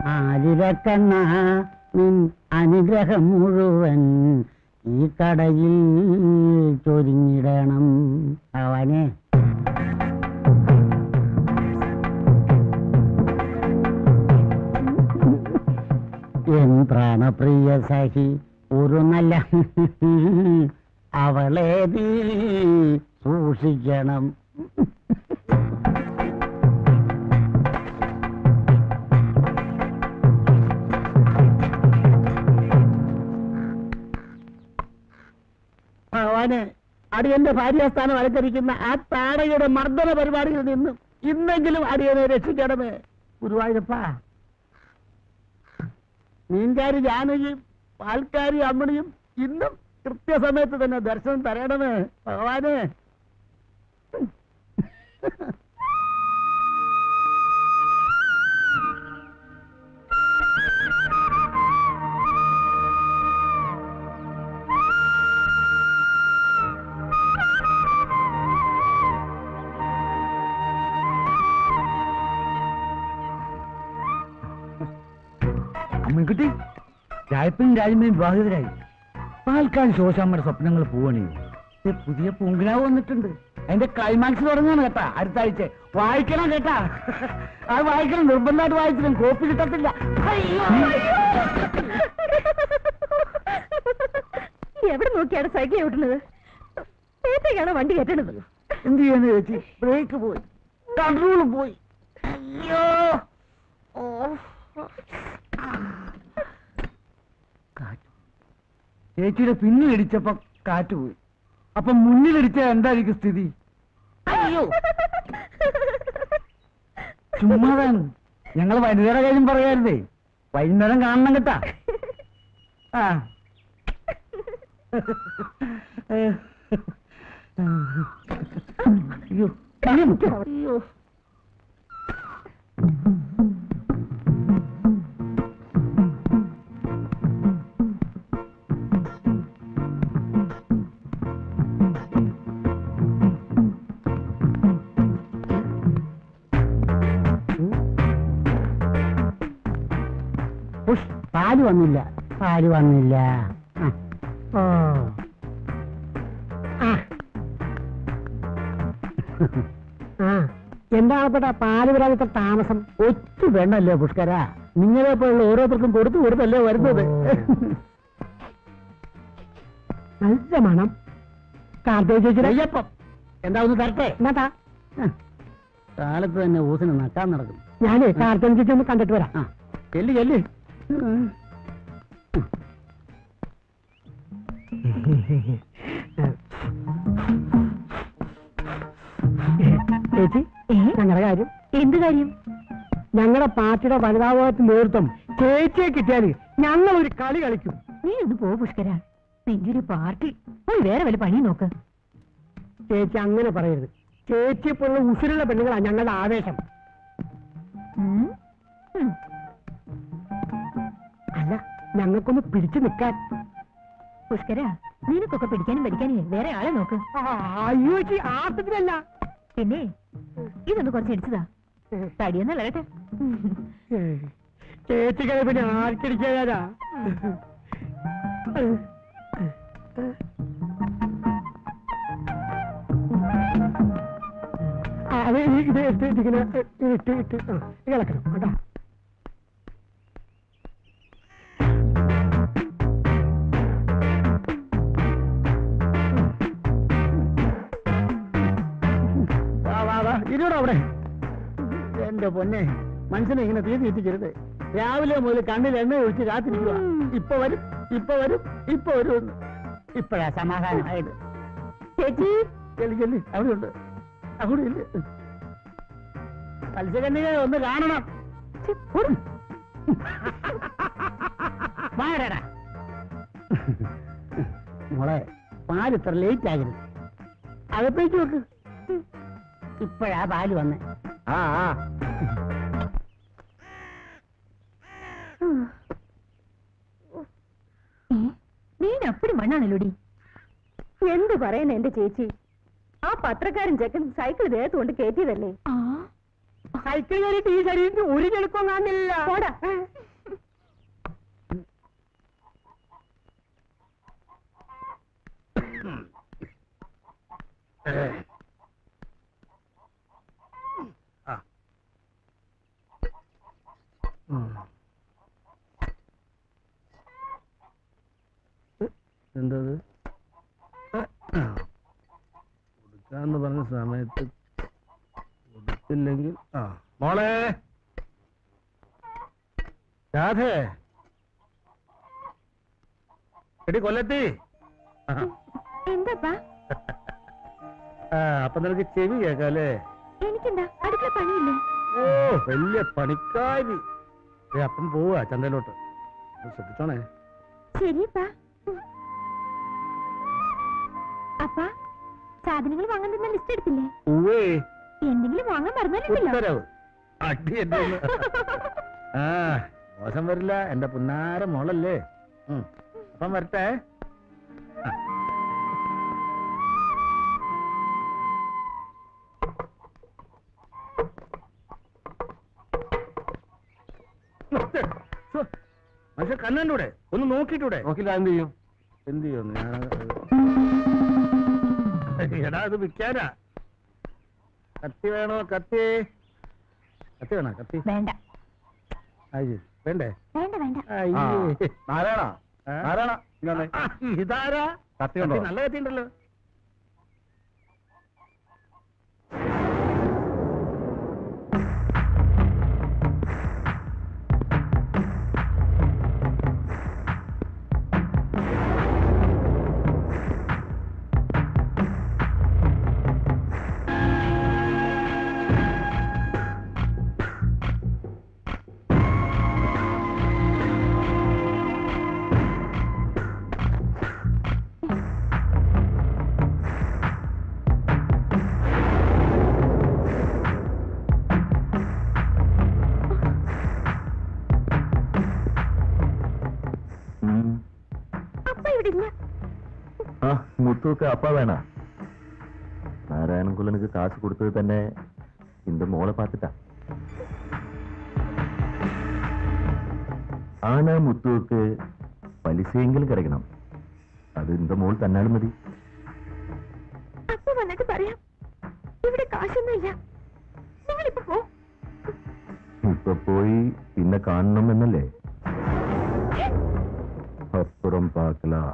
ആലിരക്കണ്ണ നിൻ അനുഗ്രഹം മുഴുവൻ ഈ കടയിൽ ചൊരിഞ്ഞിടണം ഭഗവാനെ എൻ പ്രാണപ്രിയ സഖി ഒരു നല്ല അവളെ നീ സൂക്ഷിക്കണം ഭഗവാന് അടിയന്റെ ഭാര്യാസ്ഥാനം അലങ്കരിക്കുന്ന ആ താടയുടെ മർദ്ദന പരിപാടിയിൽ നിന്നും ഇന്നെങ്കിലും അടിയനെ രക്ഷിക്കണമേ ഗുരുവായൂരപ്പ മീൻകാരി ജാനകിയും പാൽക്കാരി അമ്മണിയും ഇന്നും കൃത്യസമയത്ത് തന്നെ ദർശനം തരണമേ ഭഗവാന് അമ്മൻകുട്ടി രായപ്പനും രാജമ്മയും വിവാഹിതരായി പാൽക്കാൽ ശോശാമ്മയുടെ സ്വപ്നങ്ങൾ പോവണേ പുതിയ പൂങ്കിനാവ് വന്നിട്ടുണ്ട് അതിന്റെ ക്ലൈമാക്സ് തുടങ്ങാണ് കേട്ടാ അടുത്ത ആഴ്ച വായിക്കണം കേട്ടാ അത് വായിക്കണം നിർബന്ധമായിട്ട് വായിച്ചിട്ടും കോപ്പി കിട്ടത്തില്ല എവിടെ നോക്കിയാണ് സൈക്കിൾ ഓട്ടുന്നത് നേരത്തേക്കാണ് വണ്ടി കെട്ടണത് എന്ത് ചെയ്യാന്ന് ചേച്ചി ബ്രേക്ക് പോയി കൺട്രോൾ പോയി അയ്യോ ഓ കാറ്റ് ചേച്ചിയുടെ പിന്നിലിടിച്ചപ്പോ കാറ്റ് പോയി അപ്പൊ മുന്നിലിടിച്ച എന്തായിരിക്കും സ്ഥിതി അയ്യോ ചുമ്മാതാണ് ഞങ്ങൾ വനിതയുടെ കാര്യം പറയാരുതേ വൈകുന്നേരം കാണണം കേട്ടാ ആ അയ്യോ അയ്യോ ഉഷ്, പാല് വന്നില്ല പാല് വന്നില്ല ആ. ഓ ആ. ആ എന്താണപ്പെട്ട പാല് വരാൻ ഇത്ര താമസം ഒറ്റ വേണല്ലേ പുഷ്കര നിങ്ങളെ പോലുള്ള ഓരോരുത്തർക്കും കൊടുത്തു കൊടുത്തല്ലേ വരുന്നത് നല്ല മണം കാർത്തേച്ചപ്പം എന്താ ഒന്ന് തരട്ടെ എന്നാ കാലത്ത് തന്നെ ഊസിന് നക്കാൻ നടക്കും ഞാനേ കാർത്തേൻ ചേച്ചി ഒന്ന് കണ്ടിട്ട് വരാം ആ ചെല്ലി ചെല്ലി ചേച്ചി ഞങ്ങളുടെ കാര്യം എന്ത് കാര്യം ഞങ്ങളുടെ പാർട്ടിയുടെ വനിതാഭവത്തിന് നേതൃത്വം ചേച്ചിയെ കിട്ടിയാൽ ഞങ്ങൾ ഒരു കളി കളിക്കും നീ ഒന്ന് പോ പുഷ്കര നിന്റെ ഒരു പാർട്ടി പോയി വേറെ വല്ല പണി നോക്ക് ചേച്ചി അങ്ങനെ പറയരുത് ചേച്ചിയെ പോലുള്ള ഉസിരുള്ള പെണ്ണുങ്ങളാണ് ഞങ്ങളുടെ ആവേശം ഉം. ഉം. അല്ല ഞങ്ങൾക്കൊന്ന് പിടിച്ചു നിൽക്കാൻ പുഷ്കര നിനക്കൊക്കെ പിടിക്കാനും പഠിക്കാനും വേറെ ആളെ നോക്ക് അയ്യോ ചേച്ചി ആട്ടത്തിലല്ല പിന്നെ ഇതൊന്ന് കുറച്ച് ഇടിച്ചതാ തടിയൊന്നല്ല കേട്ടെ ചേച്ചിക്കത് പിന്നെ ആർക്കടിക്കാനാ അത് ഈ- ഇത് എടുത്ത് ഇതിങ്ങനെ ഇട്ട് ഇട്ട് ആ, ഇത് ഇളക്കണം കേട്ടാ വാ വാ വാ ഇരുവിടെ അവിടെ എന്റെ പൊന്നെ മനുഷ്യനെ ഇങ്ങനെ തീ തീറ്റിക്കരുത് രാവിലെ മുതൽ കണ്ണിൽ എണ്ണ ഒഴിച്ച് കാത്തിരിക്കുക ഇപ്പൊ വരും ഇപ്പൊ വരും ഇപ്പൊ വരും എന്ന്. ഇപ്പഴാ സമാധാനമായത് ചേച്ചി ചെല്ലി ചെല്ലി അവിടെയുണ്ട് അവിടെ ഇല്ല മത്സ്യകന്യക ഒന്ന് കാണണം ഛി, ഓടും. വാരടാ മോളെ പാല് ഇത്ര ലേറ്റ് ആകരുത് അകത്തേക്ക് വെക്ക് ഇപ്പോഴാ പാല് വന്നേ ആ ആ ഏ, നീ അപ്പടി മണ്ണാണല്ലോടി എന്ത് പറയുന്ന എന്റെ ചേച്ചി ആ പത്രക്കാരൻ ചെക്കൻ സൈക്കിൾ ദേഹത്ത് കൊണ്ട് കയറ്റിയതല്ലേ സൈക്കിൾ കയറിയിട്ട് ഈ ശരീരത്തിൽ ഒരു ചെളുപ്പം കാണില്ല പോടാ എന്തത് കൊടുക്കാന്ന് പറഞ്ഞ സമയത്ത് കൊടുത്തില്ലെങ്കിൽ ആ മോളെ രാധേ എടി കൊല്ലത്തി ആ. എന്താപ്പാ ആ അപ്പൊ നിനക്ക് ചെവി കേക്കാല്ലേ എനിക്കെന്താ അടുക്കള പണിയില്ലേ ഓ വലിയ പണിക്കാരി ഏ, അപ്പം പോവാ ചന്തയിലോട്ട് ഒന്ന് ശ്രദ്ധിച്ചോണേ ശരിയപ്പാ അപ്പാ സാധനങ്ങൾ വാങ്ങാൻ തന്ന ലിസ്റ്റ് എടുത്തില്ലേ ഉവ്വേ എന്തെങ്കിലും വാങ്ങാൻ മറന്നാലുണ്ടല്ലോ ഉത്തരവ് അടി എന്റെ ഒന്ന്. ആ മോശം വരില്ല എന്റെ പുന്നാര മോളല്ലേ ഉം. അപ്പം വരട്ടെ ആ. ഛോ, മനുഷ്യ കണ്ണൂടെ ഒന്ന് നോക്കിട്ടൂടെ നോക്കില്ല എന്ത് ചെയ്യും എന്ത് ചെയ്യുന്നു ഞാൻ എടാ അത് വിൽക്കാനാ കത്തി വേണോ കത്തി കത്തി വേണോ കത്തി വേണ്ട അത് ശരി വേണ്ടേ വേണ്ട വേണ്ട അയ്യേ. നാരായണ ഏ? നാരായണ ഇങ്ങനെ ആ, ഇതാരാ കത്തി ഉണ്ടോ? കത്തി, നല്ല കത്തി ഉണ്ടല്ലോ അപ്പ ഇവിടെ ഇല്ല ആ മുത്തുക്ക് அப்பா வேணா நாராயணகுலனுக்கு காசு கொடுத்தது തന്നെ இந்த മോളെ பார்த்துட்டா ആനാ മുത്തുക്ക് പലിശയെങ്കിലും കിടക്കണം അത് இந்த മോൾ തന്നാലും മതി അപ്പ വന്നിട്ട് പറയാം ഇവിടെ കാശൊന്നുമില്ല നിങ്ങളിപ്പോ പോ ഇപ്പൊ പോയി പിന്നെ കാണണം എന്നല്ലേ അപ്പുറം പാക്കലാ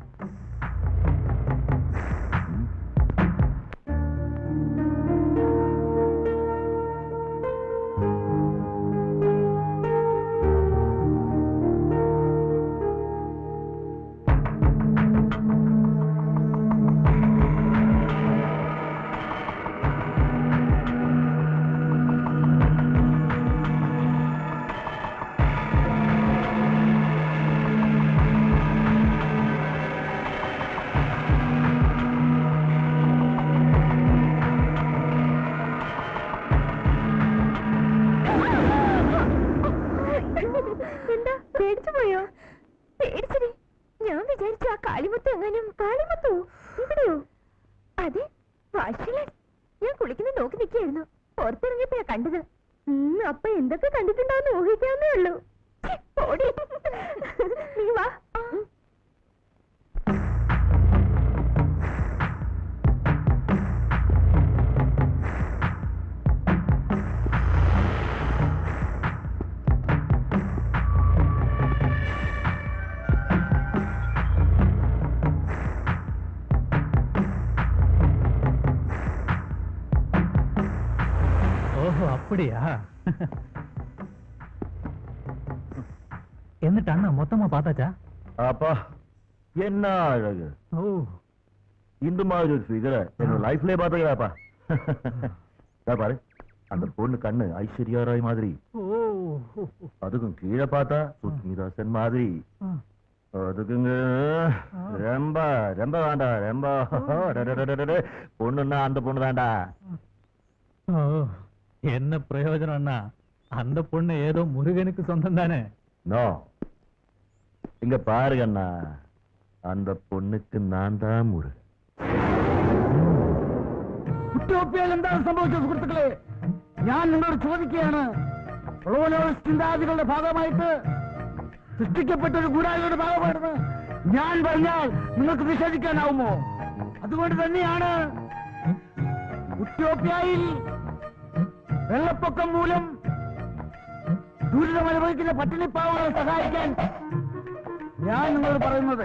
എന്താ പേടിച്ചു പോയോ പേടിച്ചടി ഞാൻ വിചാരിച്ചു ആ കാളിമുത്ത് എങ്ങാനും കാളിമുത്തോ ഇവിടെയോ അതെ വാഷിലൻ ഞാൻ കുളിക്കുന്ന നോക്കി നിൽക്കായിരുന്നു പുറത്തിറങ്ങിയപ്പോഴാ കണ്ടത് ഉം, അപ്പൊ എന്തൊക്കെ കണ്ടിട്ടുണ്ടാവുന്ന ഊഹിക്കാവുന്നേ ഉള്ളൂ ഛെ, പോടി. നീ വാ ഉം. ஓஹோ அப்படியா എന്നിട്ട് അണ്ണ മൊത്തമാ பார்த்தாச்சா அப்பா என்ன அழகு ஓ இந்த மாதிரி ஒரு ஃபிகரை என்னோட லைஃப்லயே பாத்துக்கிறாப்பா பாரு அந்த பொண்ணு கண்ணு ஐஸ்வர்யா ராய் மாதிரி ஓ அதுக்கும் கீழே பார்த்தா சுஸ்மிதா சென் மாதிரி அதுக்குங்க ரொம்ப ரொம்ப வேண்டாம் ரொம்ப டடடடடடட. பொண்ணுன்னா அந்த பொண்ணு தான்டா ஓ என்ன பிரயோஜனம் அண்ணா அந்த பொண்ணு ஏதோ முருகனுக்கு சொந்தம் தானே நோ இங்க பாருங்க அண்ணா அந்த பொண்ணுக்கு நான் தான் முருகன் കുട്ടിയൊപ്പിയാൽ എന്താണ് സംഭവിച്ചത് സുഹൃത്തുക്കളെ ഞാൻ നിങ്ങളോട് ചോദിക്കുകയാണ് പ്രബലോക ചിന്താഗതികളുടെ ഭാഗമായിട്ട് സൃഷ്ടിക്കപ്പെട്ട ഒരു ഗൂഢാലിയുടെ ഭാഗമാണെന്ന് ഞാൻ പറഞ്ഞാൽ നിങ്ങൾക്ക് നിഷേധിക്കാനാവുമോ അതുകൊണ്ട് തന്നെയാണ് ഉത്യോപ്യയിൽ വെള്ളപ്പൊക്കം മൂലം ദുരിതം അനുഭവിക്കുന്ന പട്ടിണിപ്പാവങ്ങളെ സഹായിക്കാൻ ഞാൻ നിങ്ങളോട് പറയുന്നത്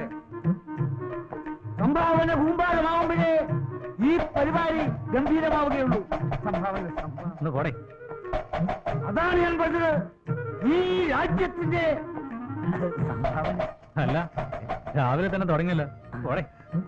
സംഭാവന കൂമ്പാരമാവുമ്പോഴേ ഈ പരിപാടി ഗംഭീരമാവുകയുള്ളൂ സംഭാവന സംഭാവന ഒന്ന് പോടെ അതാണ് ഞാൻ പറഞ്ഞത് ഈ രാജ്യത്തിന്റെ സംഭാവന അല്ല രാവിലെ തന്നെ തുടങ്ങിയല്ലോ പോടെ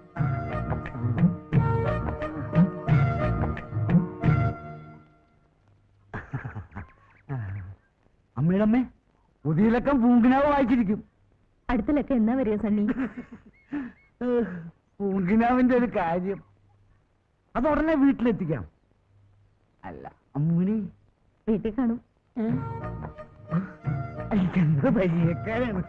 അമ്മയുടെ അമ്മേ പുതിയ ലക്കം പൂങ്കിനാവ് വായിച്ചിരിക്കും അടുത്തിലൊക്കെ എന്നാ വരിക സണ്ണി പൂങ്കിനാവിന്റെ ഒരു കാര്യം അത് ഉടനെ വീട്ടിലെത്തിക്കാം അല്ല അമ്മിണി വീട്ടിൽ കാണും എന്താ പരിചയക്കാരാണ്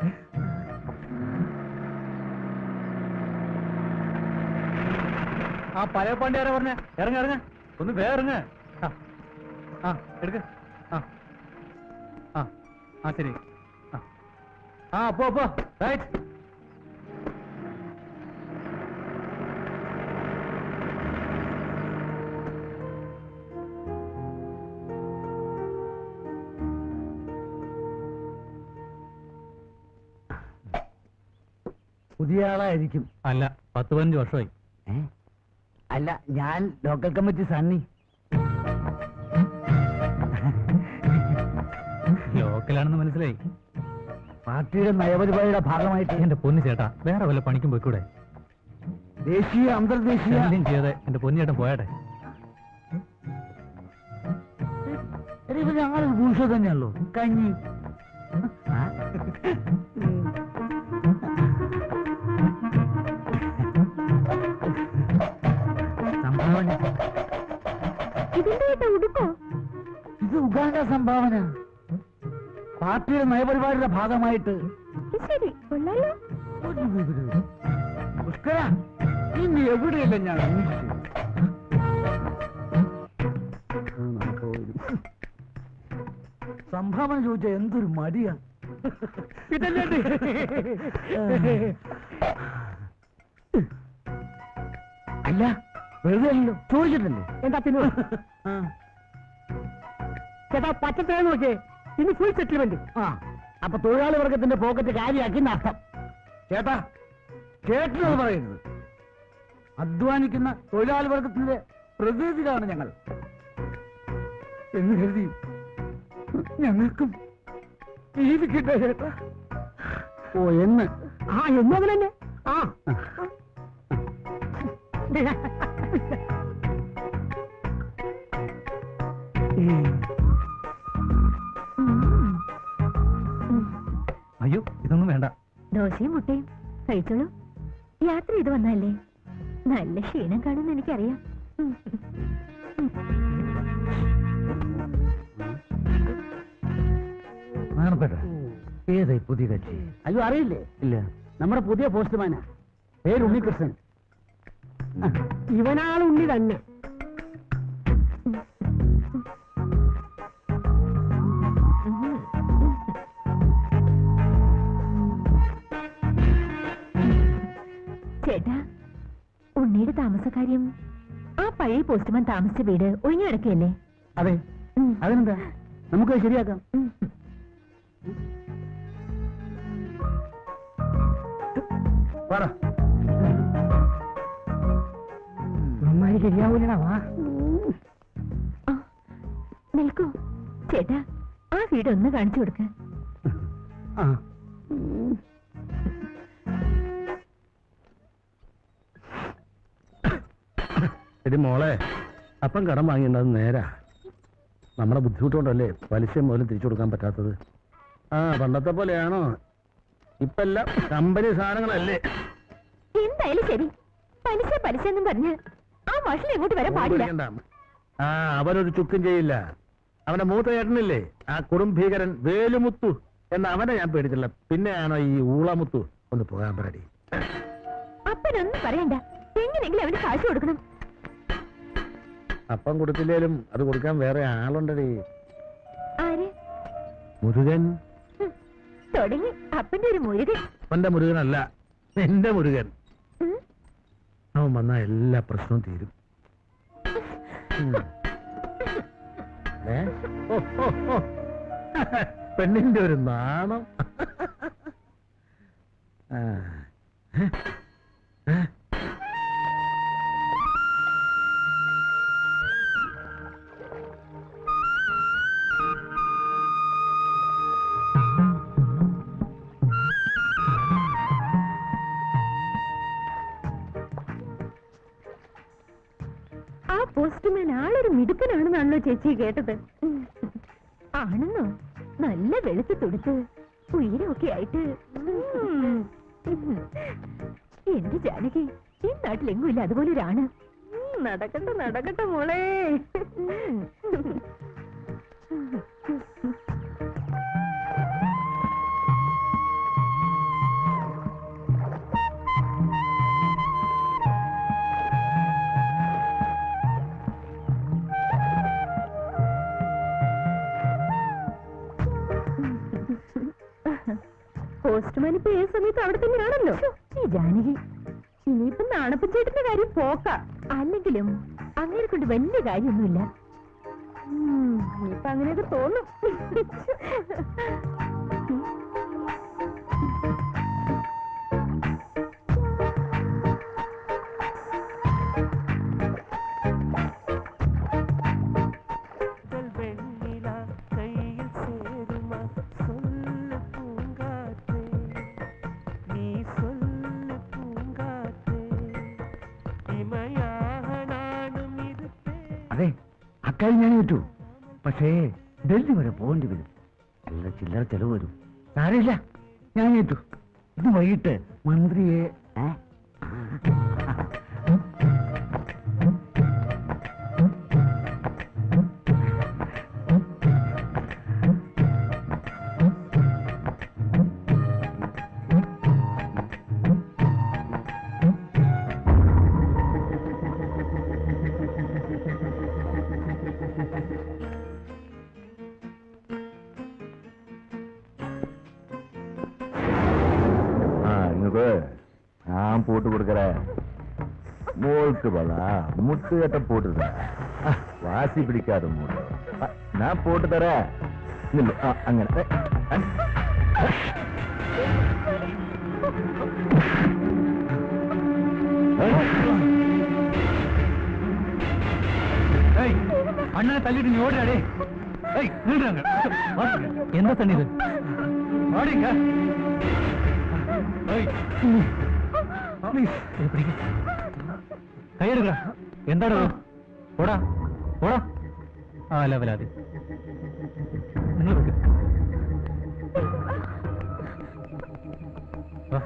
ആ പഴയ പാണ്ടി ആരാ പറഞ്ഞ ഇറങ്ങ ഇറങ്ങ ഒന്ന് വേ ഇറങ്ങ ആ ആ എടുക്ക ആ ആ ആ ശരി ആ ആ പോ പോ റൈറ്റ് പുതിയ ആളായിരിക്കും അല്ല പത്ത് പതിനഞ്ച് വർഷമായി ഏ? അല്ല ഞാൻ ലോക്കൽ കമ്മിറ്റി സണ്ണി ലോക്കലാണെന്ന് മനസ്സിലായി പാർട്ടിയുടെ നയപരിപാടിയുടെ ഭാഗമായിട്ട് എന്റെ പൊന്നു ചേട്ടാ വേറെ വല്ല പണിക്കും പോയിക്കൂടെ ദേശീയ അന്തർദേശീയ ശല്യം ചെയ്യാതെ എന്റെ പൊന്നിയേട്ടൻ പോയാട്ടെ എടീ, ഇവര് ഞങ്ങൾ ഭൂഷ തന്നെയല്ലോ കഞ്ഞി ആ? സംഭാവന ഇതിന്റെ ഏട്ടാ ഉടുക്കോ ഇത് ഉഗാണ്ട സംഭാവന പാർട്ടിയുടെ നയപരിപാടിയുടെ ഭാഗമായിട്ട് ഇത് ശരി കൊള്ളാലോ ഒരു വിവരവും. പുഷ്കര ഇന്ന് എവിടെയല്ല ഞാൻ ഊഹിച്ചത്. സംഭാവന ചോദിച്ച എന്തൊരു മടിയാ ഇതല്ലേ അല്ല വെറുതെ അല്ലല്ലോ ചോദിച്ചിട്ടല്ലേ എന്താ പിന്നെ ചേട്ടാ പച്ചത്തേ നോക്കിയേ ഇനി ഫുൾ സെറ്റിൽമെന്റ് ആ അപ്പൊ തൊഴിലാളി വർഗത്തിന്റെ പോക്കറ്റ് കാര്യമാക്കി നഷ്ടം ചേട്ടാ ചേട്ടനത് പറയുന്നത് അധ്വാനിക്കുന്ന തൊഴിലാളി വർഗത്തിന്റെ പ്രതിനിധികളാണ് ഞങ്ങൾ എന്ന് കരുതി ഞങ്ങൾക്കും ജീവിക്കട്ടെ ചേട്ടാ ഓ എന്ന് ആ എന്നതിൽ തന്നെ ആ അയ്യോ ഇതൊന്നും വേണ്ട ദോശയും മുട്ടയും കഴിച്ചോളൂ യാത്ര ചെയ്ത് വന്നല്ലേ നല്ല ക്ഷീണം കാണുമെന്ന് എനിക്കറിയാം ഉം. നാണപ്പെട്ട ഏതായി പുതിയ കക്ഷി അയ്യോ അറിയില്ലേ ഇല്ല നമ്മുടെ പുതിയ പോസ്റ്റ്മാനാ പേര് ഉണ്ണികൃഷ്ണൻ ആ, ഇവനാണ് ഉണ്ണി തന്നെ ചേട്ടാ ഉണ്ണിയുടെ താമസക്കാര്യം ആ പഴയ പോസ്റ്റ്മാൻ താമസിച്ച വീട് ഒഴിഞ്ഞു കിടക്കുകയല്ലേ അതെ ഉം. അതിനെന്താ നമുക്ക് ശരിയാക്കാം ഉം. പറ നന്നായി ശരിയാവൂലടാ വാ ആ, നിൽക്കൂ ചേട്ടാ ആ വീട് ഒന്ന് കാണിച്ചു കൊടുക്ക ആ എടി മോളെ അപ്പം കടം വാങ്ങിയത് നേരാ നമ്മുടെ ബുദ്ധിമുട്ടുകൊണ്ടല്ലേ പലിശ മുതൽ തിരിച്ചു കൊടുക്കാൻ പറ്റാത്തത് ആ പണ്ടത്തെ പോലെയാണോ ഇപ്പെല്ലാം കമ്പനി സാധനങ്ങളല്ലേ എന്തായാലും ശരി പലിശ പലിശ എന്നും പറഞ്ഞ് ആ മാഷിൽ എങ്ങോട്ട് വരാൻ പാടില്ല പേടിക്കണ്ട. ആ അവനൊരു ചുക്കും ചെയ്യില്ല അവന്റെ മൂത്ത ചേട്ടനില്ലേ ആ കുടുംബീകരൻ വേലുമുത്തു എന്ന അവനെ ഞാൻ പേടിച്ചില്ല പിന്നെയാണോ ഈ ഊളമുത്തു ഒന്ന് പോകാൻ പറയടി അപ്പനൊന്നും പറയണ്ട എങ്ങനെയെങ്കിലും അവന് കാശ് കൊടുക്കണം അപ്പം കൊടുത്തില്ലേലും അത് കൊടുക്കാൻ വേറെ ആളുണ്ടടി ആര് മുരുകൻ ഹും, തുടങ്ങി അപ്പന്റെ ഒരു മുരുകൻ അവന്റെ മുരുകനല്ല നിന്റെ മുരുകൻ ഉം. അവൻ വന്നാ എല്ലാ പ്രശ്നവും തീരും ഉം. ഏ? ഓ, ഓ, ഓ. പെണ്ണിന്റെ ഒരു നാണം ആ. ഏ? ഏ? ആ പോസ്റ്റ്മാൻ ആളൊരു മിടുക്കനാണെന്നാണല്ലോ ചേച്ചി കേട്ടത് ഉം. ആണെന്നോ നല്ല വെളുത്ത് തുടുത്ത് ഉയരമൊക്കെ ആയിട്ട് ഉം. എന്റെ ജാനകി ഈ നാട്ടിലെങ്ങും ഇല്ല അതുപോലെ ഒരാണ് ഉം, നടക്കട്ടെ നടക്കട്ടെ മോളെ പോസ്റ്റ്മാൻ ഇപ്പൊ ഏത് സമയത്ത് അവിടെ തന്നെയാണല്ലോ ഈ ജാനകി ഇനിയിപ്പൊ നാണപ്പച്ചേട്ടന്റെ കാര്യം പോക്ക അല്ലെങ്കിലും അങ്ങനെ കൊണ്ട് വലിയ കാര്യമൊന്നുമില്ല ഉം, ഇനിയിപ്പൊ അങ്ങനെയൊക്കെ തോന്നും வெண்ணிலா கையில் சேருமா சொல்லு பூங்காற்றே நீ சொல்லு பூங்காற்றே இமையாக நானும் இருப்பேன் അതെ അക്കാര്യം ഞാൻ ഏറ്റു പക്ഷേ ഡൽഹി വരെ പോകേണ്ടി വരും നല്ല ചില്ലറ ചെലവ് വരും സാരമില്ല ഞാൻ ഏറ്റു ഇന്ന് വൈകിട്ട് മന്ത്രിയെ ഏ? ஆ இங்க நான் போட்டு கொடுக்கறேன் மோளுக்கு பலா முட்டு கட்ட போட்டுருக்கேன் வாசி பிடிக்காத மூடு ஆ, நான் போட்டு தரேன் நில்லு ஆ, அங்க ஏ, ஆ. ഏയ്, അണ്ണനെ തല്ലിട്ട് നീ ഓടിയാടേ ഏയ് നിൽறாங்க എന്താ തണ്ണി ഇത് ഓടിങ്ക ഏയ് പ്ലീസ് ഇത് പിടിക്ക കൈയെടുക്ക എന്താടോ ഓടാ ഓടാ ആ ലെവലാതി നിങ്ങൾ വെക്ക് വാ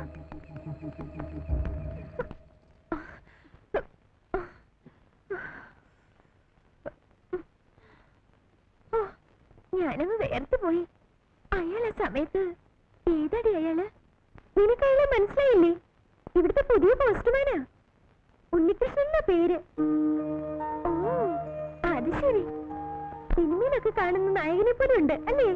ഓ, ഞാനങ്ങ് വേർത്ത് പോയി അയാൾ ആ സമയത്ത് ഏതാടി അയാള് നിനക്ക് അയാളെ മനസ്സിലായില്ലേ ഇവിടുത്തെ പുതിയ പോസ്റ്റ്മാനാ ഉണ്ണികൃഷ്ണൻ എന്നാ പേര് ഓ അത് ശരി സിനിമയിലൊക്കെ കാണുന്ന നായകനെ പോലെ ഉണ്ട് അല്ലേ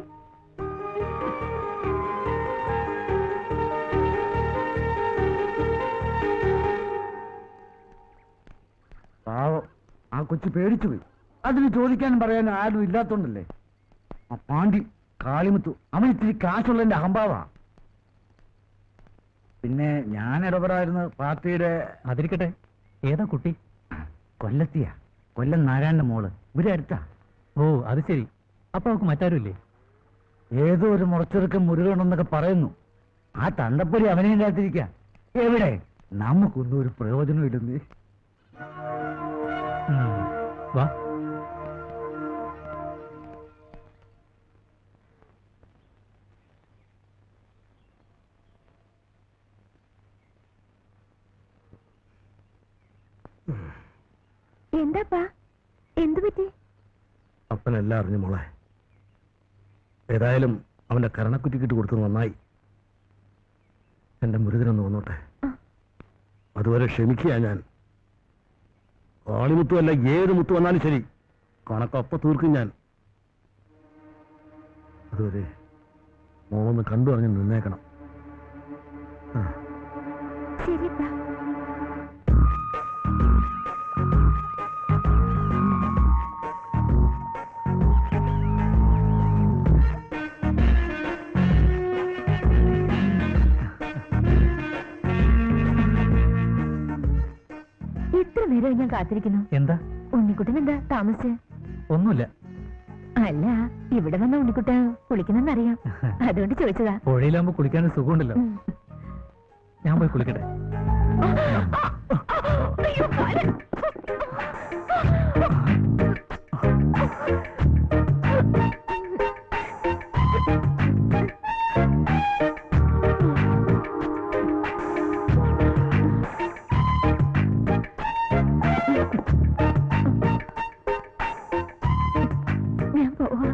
പാവം ആ കൊച്ചു പേടിച്ചു പോയി അതിന് ചോദിക്കാനും പറയാനും ആരും ഇല്ലാത്തോണ്ടല്ലേ ആ പാണ്ടി കാളിമുത്തു അവൻ ഇത്തിരി കാശുള്ളതിന്റെ അഹംഭാവാ പിന്നെ ഞാൻ ഇടപെടായിരുന്നു പാർട്ടിയുടെ അതിരിക്കട്ടെ ഏതാ കുട്ടി കൊല്ലത്തിയാ കൊല്ലം നാരായണന്റെ മോള് ഇവിടെ അടുത്താ ഓ അത് ശരി അപ്പൊ അവൾക്ക് മറ്റാരുമില്ലേ ഏതോ ഒരു മുറച്ചെറുക്കം മുരുകണമെന്നൊക്കെ പറയുന്നു ആ തണ്ടപ്പൊരി അവനെ ഇല്ലാത്തിരിക്ക എവിടെ നമുക്കൊന്നും ഒരു പ്രയോജനം ഇല്ലെന്ന് ഉം. വാ എന്താപ്പാ എന്തു പറ്റി അപ്പനെല്ലാം അറിഞ്ഞു മോളെ ഏതായാലും അവന്റെ കരണക്കുറ്റിക്കിട്ട് കൊടുത്ത് നന്നായി എന്റെ മുരുകനൊന്ന് വന്നോട്ടെ ആ. അതുവരെ ക്ഷമിക്കുക ഞാൻ കാളിമുത്തു അല്ല ഏത് മുത്തു വന്നാലും ശരി കണക്കൊപ്പ തീർക്കും ഞാൻ അതുവരെ മോളൊന്ന് കണ്ടു അറിഞ്ഞ് നിന്നേക്കണം ആ ശരിപ്പാ എത്ര നേരം ഞാൻ കാത്തിരിക്കുന്നു എന്താ ഉണ്ണിക്കുട്ടൻ എന്താ താമസിച്ച് ഒന്നുമില്ല അല്ല ഇവിടെ വന്ന ഉണ്ണിക്കുട്ടൻ കുളിക്കുന്നെന്നറിയാം അതുകൊണ്ട് ചോദിച്ചതാ പുഴയിലാകുമ്പോ കുളിക്കാൻ സുഖമുണ്ടല്ലോ ഉം. ഞാൻ പോയി കുളിക്കട്ടെ അയ്യോ, കാല്. ഞാൻ പോവാ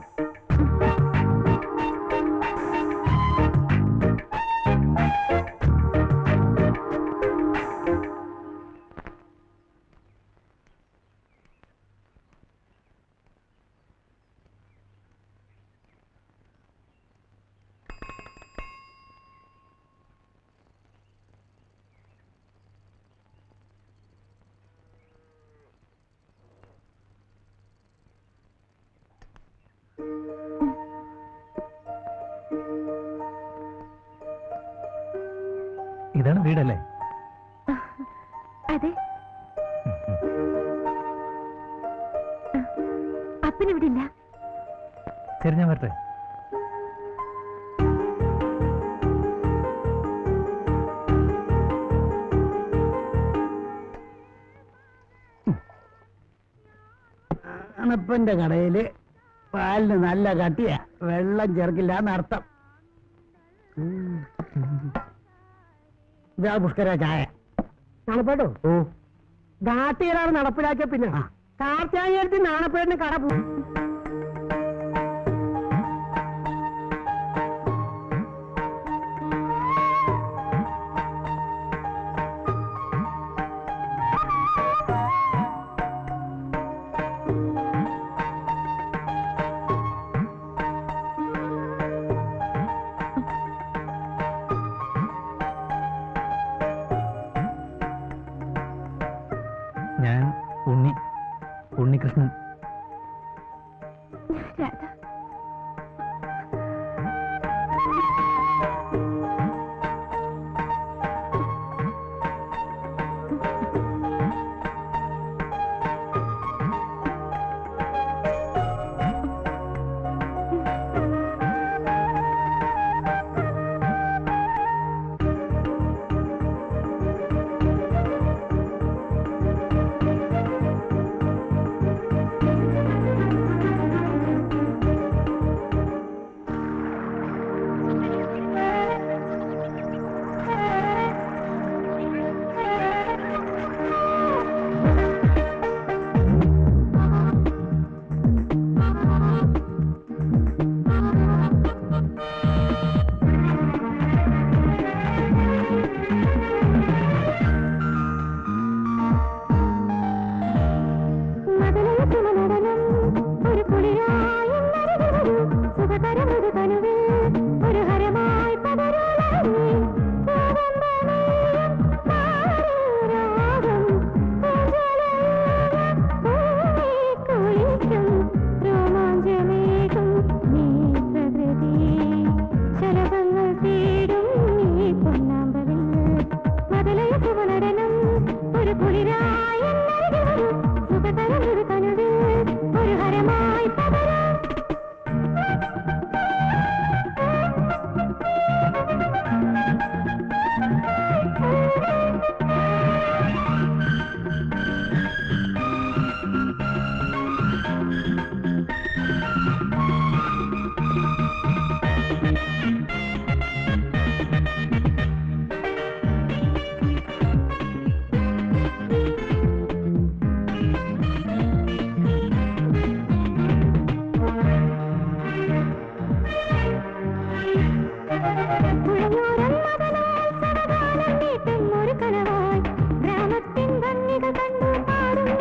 ഇതാണ് വീടല്ലേ അതെ അപ്പനിവിടെ ഇല്ല ശരി ഞാൻ വരട്ടെ അണപ്പന്റെ കടയില് പാലിന് നല്ല കട്ടിയാ വെള്ളം ചേർക്കില്ല എന്നർത്ഥം ഇതാ പുഷ്കര ചായ നാണപ്പേട്ടോ ഓ നാട്ടുകാരാണ് നടപ്പിലാക്കിയ പിന്നെ കാർത്തികായത്തി നാണപ്പേടിന് കട പോ ഞാൻ ഉണ്ണി ഉണ്ണികൃഷ്ണൻ രാധ ഒരു കുളിരായി സുഖകരമൊരു തനുവിൽ ഒരു ഹരമായി പകരുളി രോമാഞ്ചമേകും നീ പ്രകൃതി ശലഭങ്ങൾ തേടും നീ പൊന്നാമ്പലിൽ മതലയ സുവനടനം ഒരു കുളിരായി സുഖതരം ഒരു കനുവിൽ ഒരു ഹരമായി പകരം പുഴയോരം മതലാൽ സടകാലം നീട്ടും ഒരു കനവായി ഗ്രാമത്തിൻ ഭംഗികൾ കണ്ടു പാടും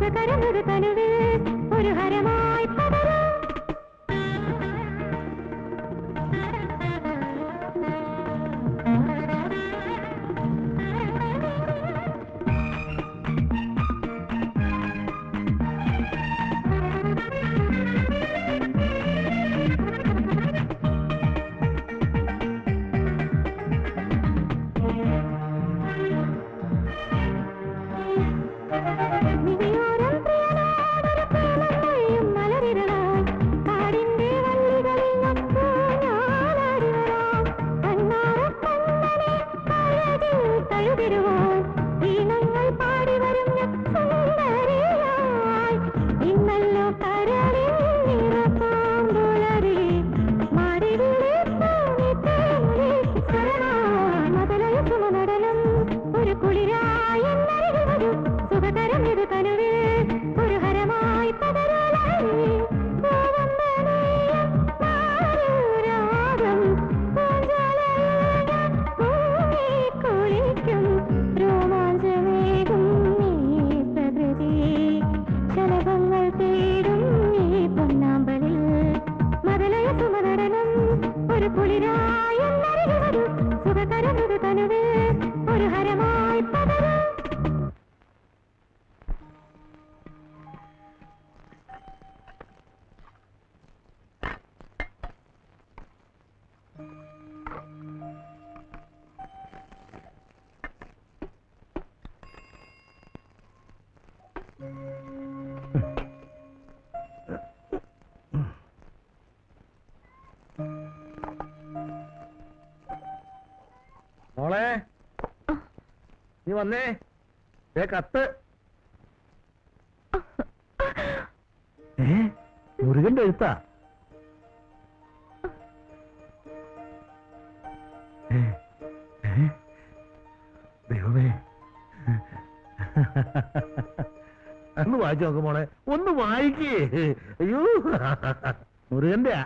സുഖകരമൊരു തനുവിൽ ഒരു ഹരമായി പടരും മിഴിയോരം പ്രിയനോടൊരു പ്രേമമൊഴിയും മലരിടണം. കാടിന്റെ വള്ളികളിൽ നൊപ്പു ഞാനാടി വരാം. കണ്ണാറക്കണ്ണനെ കഴകിൽ തഴുകിടുവാൻ ഈണങ്ങൾ പാടി വരും ഞാൻ സുന്ദരിയായി. ഇന്നല്ലോ കരളിൽ നിറപ്പാമ്പുളരി മാറിവിളിപ്പൂ നീ തേനിലേക്ക് സ്വരമായി. മതലയ സുമനടനം ഒരു കുളിരായി എന്നരികിൽ വരൂ. സുഖകരം ഇത് കനുവിൽ ഒരു ഹരമായി പകരാനായി പൂവമ്പനെയും മാരൂരാഗം പൂഞ്ചാലയിൽ ഞാൻ മുങ്ങിക്കുളിക്കും. രോമാഞ്ചമേകും ഈ പ്രകൃതി ശലഭങ്ങൾ തേടും ഈ പൊന്നാമ്പലിൽ മതലയ സുമനടനം ഒരു കുളിരായി എന്നരികിൽ വരൂ. സുഖകരം ഇത് കനുവിൽ ഒരു ഹരമായി പകരും മോളെ നീ വന്നേ ഏ കത്ത് ഏ മുരുകന്റെ എഴുത്താ ഏ, ഏ, ദൈവമേ ഒന്ന് വായിച്ചു നോക്ക് മോളെ ഒന്ന് വായിക്കേ അയ്യോ മുരുകന്റെ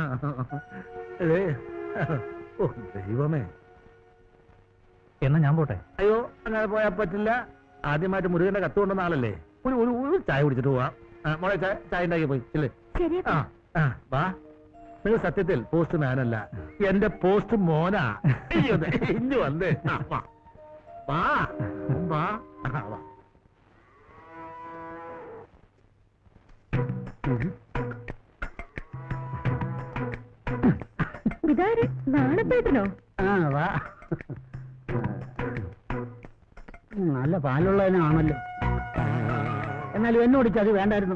ഓ ദൈവമേ എന്നാ ഞാൻ പോട്ടെ അയ്യോ അങ്ങനെ പോയാൽ പറ്റില്ല ആദ്യമായിട്ട് മുരുകന്റെ കത്ത് കൊണ്ടുവന്ന ആളല്ലേ ഒരു ഒരു ഒരു ചായ കുടിച്ചിട്ട് പോവാം ആ, മോളെ ചായ ചായ ഉണ്ടാക്കി പോയി ഇല്ലേ ശരി ആ ആ വാ നിങ്ങൾ സത്യത്തിൽ പോസ്റ്റ് മാനല്ല എന്റെ പോസ്റ്റ് മോനാ അയ്യോ, ദേ, ഇഞ്ഞ് വന്നേ ആ, വാ വാ വാ ആ, വാ ഇതാര് നാണപ്പേട്ടനോ ആ വാ ഉം, നല്ല പാലുള്ളതിനാണല്ലോ എന്നാലും എന്നോട് ചതി വേണ്ടായിരുന്നു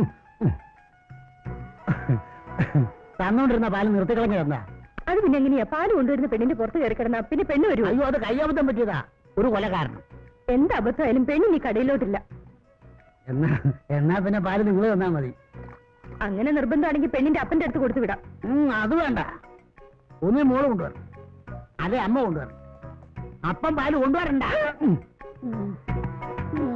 തന്നോണ്ടിരുന്ന പാല് നിർത്തിക്കളഞ്ഞ എന്താ അത് പിന്നെ എങ്ങനെയാ പാല് കൊണ്ടുവരുന്ന പെണ്ണിന്റെ പുറത്ത് കയറി കിടന്ന പിന്നെ പെണ്ണ് വരുമോ അയ്യോ അത് കയ്യബദ്ധം പറ്റിയതാ ഒരു കൊല കാരണം എന്ത് അബദ്ധമായാലും പെണ്ണിന് ഈ കടയിലോട്ടില്ല എന്നാ എന്നാ പിന്നെ പാല് നിങ്ങൾ തന്നാ മതി അങ്ങനെ നിർബന്ധമാണെങ്കിൽ പെണ്ണിന്റെ അപ്പന്റെ അടുത്ത് കൊടുത്തു വിടാം ഉം, അത് വേണ്ട ഒന്നേ മോള് കൊണ്ടുവരണം അതെ അമ്മ കൊണ്ടുവരണം അപ്പം പാല് കൊണ്ടുവരണ്ട ഉം. ഉം. ഉം.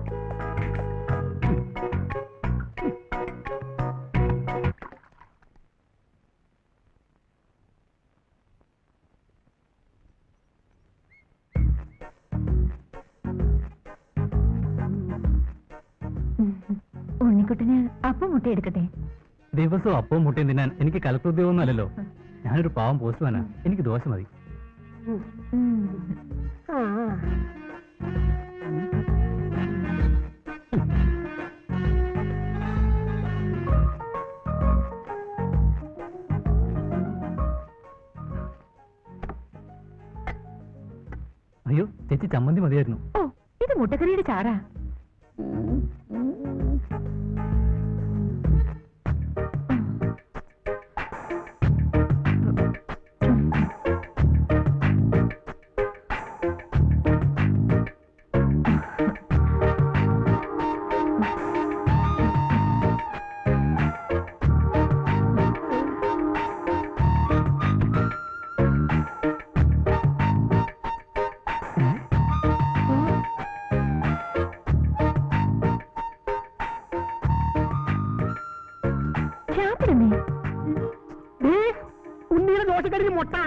ഉണ്ണിക്കുട്ടന് അപ്പം മുട്ടയെടുക്കട്ടെ ദിവസവും അപ്പവും മുട്ടയും തിന്നാൻ എനിക്ക് കലക്ടർ ഉദ്യോഗമൊന്നും അല്ലല്ലോ ഞാനൊരു പാവം പോസ്റ്റ്മാനാ എനിക്ക് ദോശ മതി ആ അയ്യോ ചേച്ചി ചമ്മന്തി മതിയായിരുന്നു ഓ ഇത് മുട്ടക്കറിയുടെ ചാറാ ചാപ്പിടമേ ദേ, ഉണ്ണിയുടെ ദോശക്കടിക്ക് മുട്ട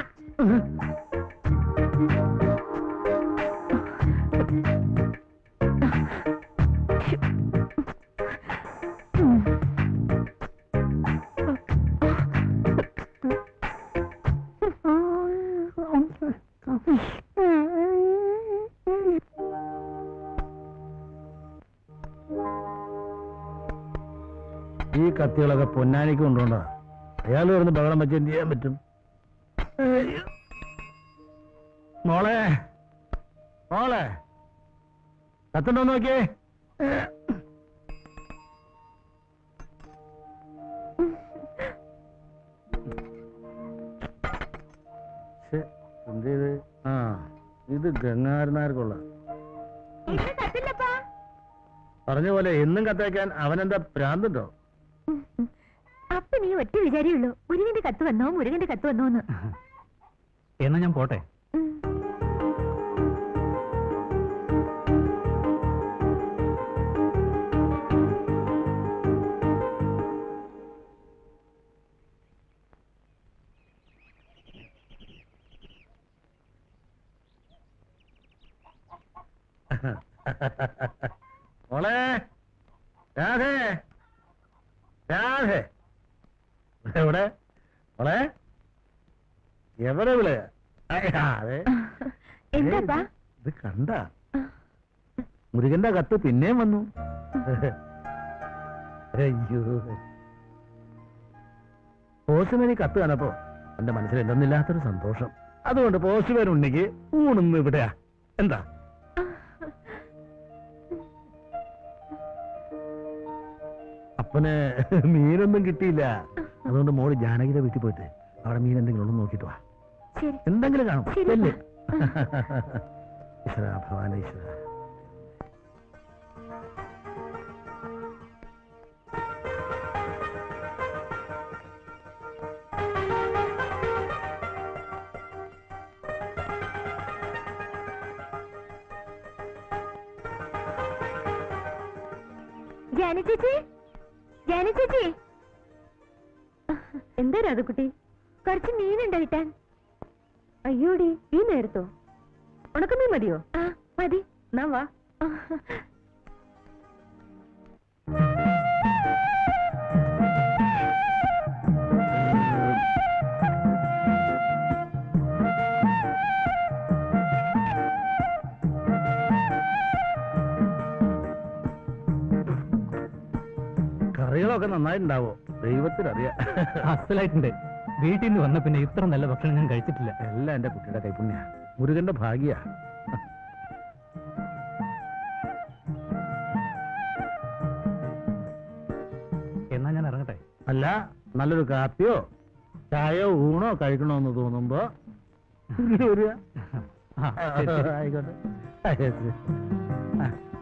ഈ കത്തികളൊക്കെ പൊന്നാനിക്ക് കൊണ്ടുപോണ്ടാ അയാൾ കിടന്ന് ബഹളം വെച്ച് എന്ത് ചെയ്യാൻ പറ്റും അയ്യോ. മോളെ മോളെ കത്തുണ്ടോ നോക്കിയേ ശ്ശെ, എന്ത് ചെയ്ത് ആ ഇത് ഗംഗാരനാർക്കുള്ള ഇന്ന് കത്തില്ലപ്പാ പറഞ്ഞ പോലെ എന്നും കത്തയക്കാൻ അവനെന്താ ഭ്രാന്തുണ്ടോ അപ്പൊ നീ ഒറ്റ വിചാരിയുള്ളൂ മുരുകന്റെ കത്ത് വന്നോ മുരുകന്റെ കത്ത് വന്നോന്ന് എന്നാ ഞാൻ പോട്ടെ ഉം. മോളെ രാധേ രാധേ എവിടെ മോളെ എവിടെ വിള അതെ എന്താപ്പാ ഇത് കണ്ട മുരുകന്റെ കത്ത് പിന്നെയും വന്നു അയ്യോ പോസ്റ്റ്മാൻ ഈ കത്ത് കാണപ്പോ എന്റെ മനസ്സിൽ എന്തെന്നില്ലാത്തൊരു സന്തോഷം അതുകൊണ്ട് പോസ്റ്റ്മാൻ ഉണ്ടെങ്കിൽ ഊണുന്ന് ഇവിടെയാ എന്താ അപ്പന് മീനൊന്നും കിട്ടിയില്ല അതുകൊണ്ട് മോള് ജാനകിയുടെ വീട്ടിൽ പോയിട്ട് അവിടെ മീൻ എന്തെങ്കിലും ഉള്ളു നോക്കിട്ട് വാ ശരി എന്തെങ്കിലും കാണും ശരി, ചെല്ല്. അപ്പാ. ഈശ്വര ഭഗവാൻ ഈശ്വര ജാന ചേച്ചി ജാന ചേച്ചി എന്താ രാധക്കുട്ടി കുറച്ച് മീനുണ്ടോ കിട്ടാൻ അയ്യോടി ഈ നേരത്തോ ഉണക്കമീൻ മതിയോ ആ മതി എന്നാ വാ കറികളൊക്കെ നന്നായിട്ടുണ്ടാവോ ദൈവത്തിനറിയാം അസലായിട്ടുണ്ട് വീട്ടിൽ നിന്ന് വന്ന പിന്നെ ഇത്ര നല്ല ഭക്ഷണം ഞാൻ കഴിച്ചിട്ടില്ല എല്ലാം എന്റെ കുട്ടിയുടെ കൈപുണ്യ മുരുകന്റെ ഭാഗ്യ എന്നാ ഞാൻ ഇറങ്ങട്ടെ അല്ല നല്ലൊരു കാപ്പിയോ ചായയോ ഊണോ കഴിക്കണോന്ന് തോന്നുമ്പോ ഇങ്ങോട്ട് വരിക ആ, ശരി, ശരി. ആയിക്കോട്ടെ ആ, ശരി. ആ.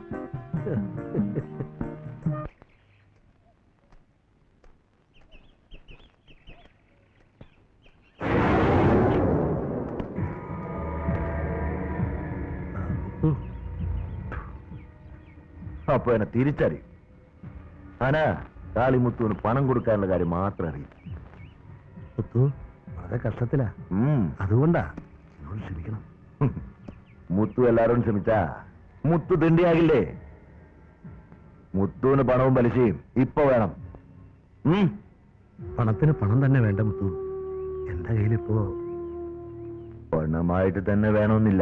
അപ്പൊ എന്നെ തിരിച്ചറിയും ആന കാളിമുത്തുവിന് പണം കൊടുക്കാനുള്ള കാര്യം മാത്രം അറിയും മുത്തു വളരെ കഷ്ടത്തിലാ ഉം. അതുകൊണ്ടാ എന്നോട് ക്ഷമിക്കണം മുത്തു എല്ലാരോടും ക്ഷമിച്ചാ മുത്തു തിണ്ടിയാകില്ലേ മുത്തുവിന് പണവും പലിശയും ഇപ്പൊ വേണം ഉം. പണത്തിന് പണം തന്നെ വേണ്ട മുത്തു എന്റെ കയ്യിലിപ്പോ പണമായിട്ട് തന്നെ വേണമെന്നില്ല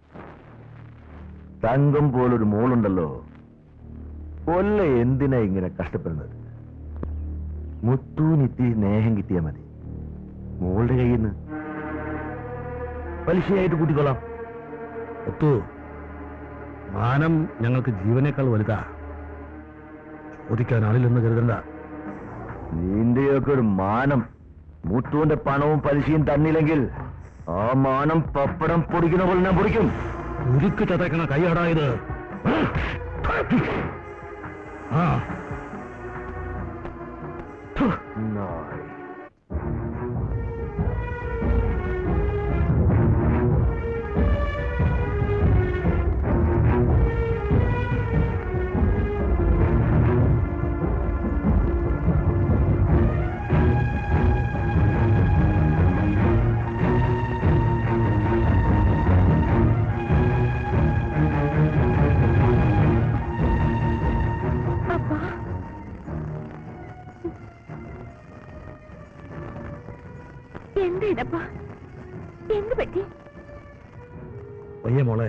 തങ്കം പോലൊരു മോളുണ്ടല്ലോ കൊല്ല എന്തിനാ ഇങ്ങനെ കഷ്ടപ്പെടുന്നത് മുത്തൂനിത്തി സ്നേഹം കിട്ടിയാ മതി മോളുടെ കയ്യിൽ നിന്ന് പലിശയായിട്ട് കൂട്ടിക്കൊള്ളാം മുത്തു മാനം ഞങ്ങൾക്ക് ജീവനേക്കാൾ വലുതാ ചോദിക്കാൻ ആളില്ലെന്ന് കരുതണ്ട നിന്റെയൊക്കെ ഒരു മാനം മുത്തുവിന്റെ പണവും പലിശയും തന്നില്ലെങ്കിൽ ആ മാനം പപ്പടം പൊടിക്കുന്ന പോലെ ഞാൻ പൊടിക്കും ഉരുക്ക് ചതക്കണ കൈയാടായത് ആ നായ്. അപ്പാ എന്താ ഇതപ്പാ എന്ത് പറ്റി വയ്യ മോളെ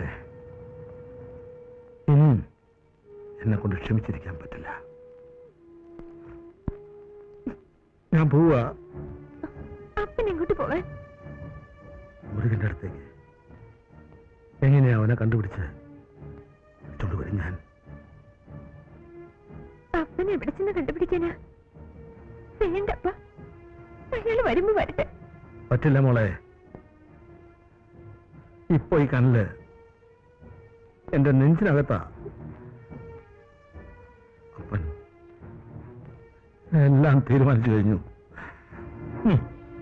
ഇനിയും എന്നെ കൊണ്ട് ക്ഷമിച്ചിരിക്കാൻ പറ്റില്ല ഞാൻ പോവാ അപ്പൻ എങ്ങോട്ട് പോവാൻ മുരുകന്റെ അടുത്തേക്ക് എങ്ങനെയാ അവനെ കണ്ടുപിടിച്ച് വിളിച്ചോണ്ട് വരും ഞാൻ അപ്പനെ എവിടെ ചെന്ന് കണ്ടുപിടിക്കാനാ വേണ്ടപ്പ അയാൾ വരുമ്പോ വരട്ടെ പറ്റില്ല മോളെ ഇപ്പൊ ഈ കണ്ണില് എന്റെ നെഞ്ചിനകത്താ അപ്പൻ എല്ലാം തീരുമാനിച്ചു കഴിഞ്ഞു ഉം.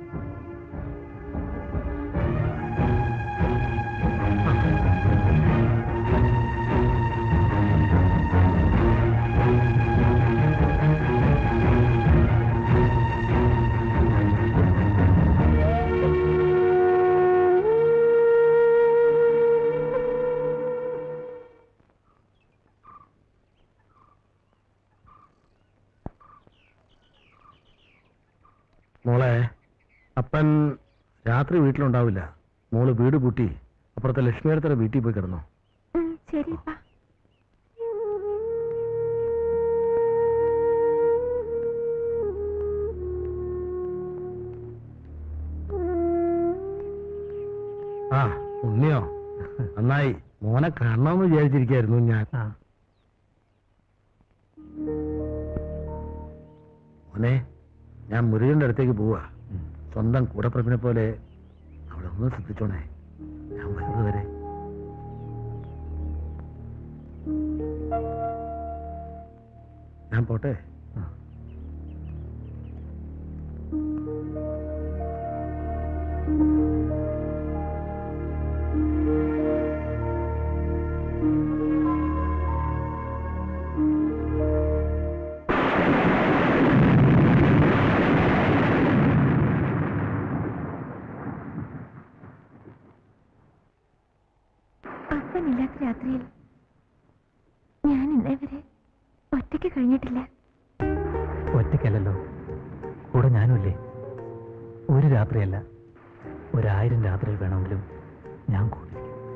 മോളെ അപ്പൻ രാത്രി വീട്ടിലുണ്ടാവില്ല മോള് വീട് പൂട്ടി അപ്പുറത്തെ ലക്ഷ്മിയടുത്തര വീട്ടിൽ പോയി കിടന്നു ഉം, ശരിപ്പാ ആ ഉണ്ണിയോ നന്നായി മോനെ കാണണമെന്ന് വിചാരിച്ചിരിക്കായിരുന്നു ഞാൻ മോനെ ഞാൻ മുരുകന്റെ അടുത്തേക്ക് പോവാ സ്വന്തം കൂടപ്പിറപ്പിനെ പോലെ അവിടെ ഒന്ന് ശ്രദ്ധിച്ചോണേ ഞാൻ വരുന്നത് വരെ ഞാൻ പോട്ടെ അപ്പനില്ലാത്ത രാത്രിയിൽ ഞാൻ ഇന്നേ വരെ ഒറ്റയ്ക്ക് കഴിഞ്ഞിട്ടില്ല ഒറ്റയ്ക്കല്ലല്ലോ കൂടെ ഞാനുമില്ലേ ഒരു രാത്രിയല്ല ഒരായിരം രാത്രിയിൽ വേണമെങ്കിലും ഞാൻ കൂടി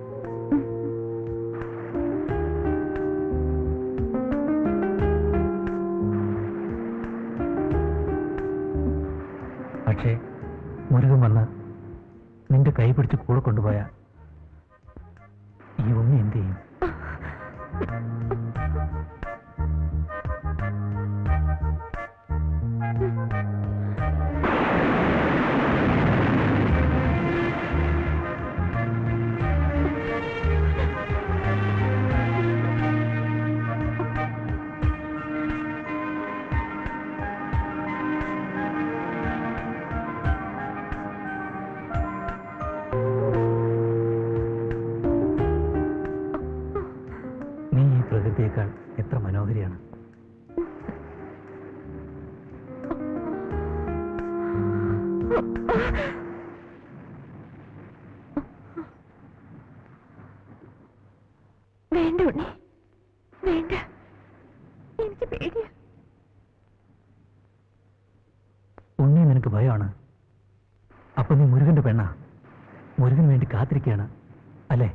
പക്ഷേ മുരുകൻ വന്ന് നിന്റെ കൈ പിടിച്ച് കൂടെ കൊണ്ടുപോയ ഈ ഉണ്ണി എന്ത് ചെയ്യും നീ ഈ പ്രകൃതിയേക്കാൾ എത്ര മനോഹരിയാണ് വേണ്ട ഉണ്ണി വേണ്ട എനിക്ക് പേടിയാ ഉണ്ണി നിനക്ക് ഭയമാണ് അപ്പൊ നീ മുരുകന്റെ പെണ്ണാ മുരുകന് വേണ്ടി കാത്തിരിക്കുകയാണ് അല്ലേ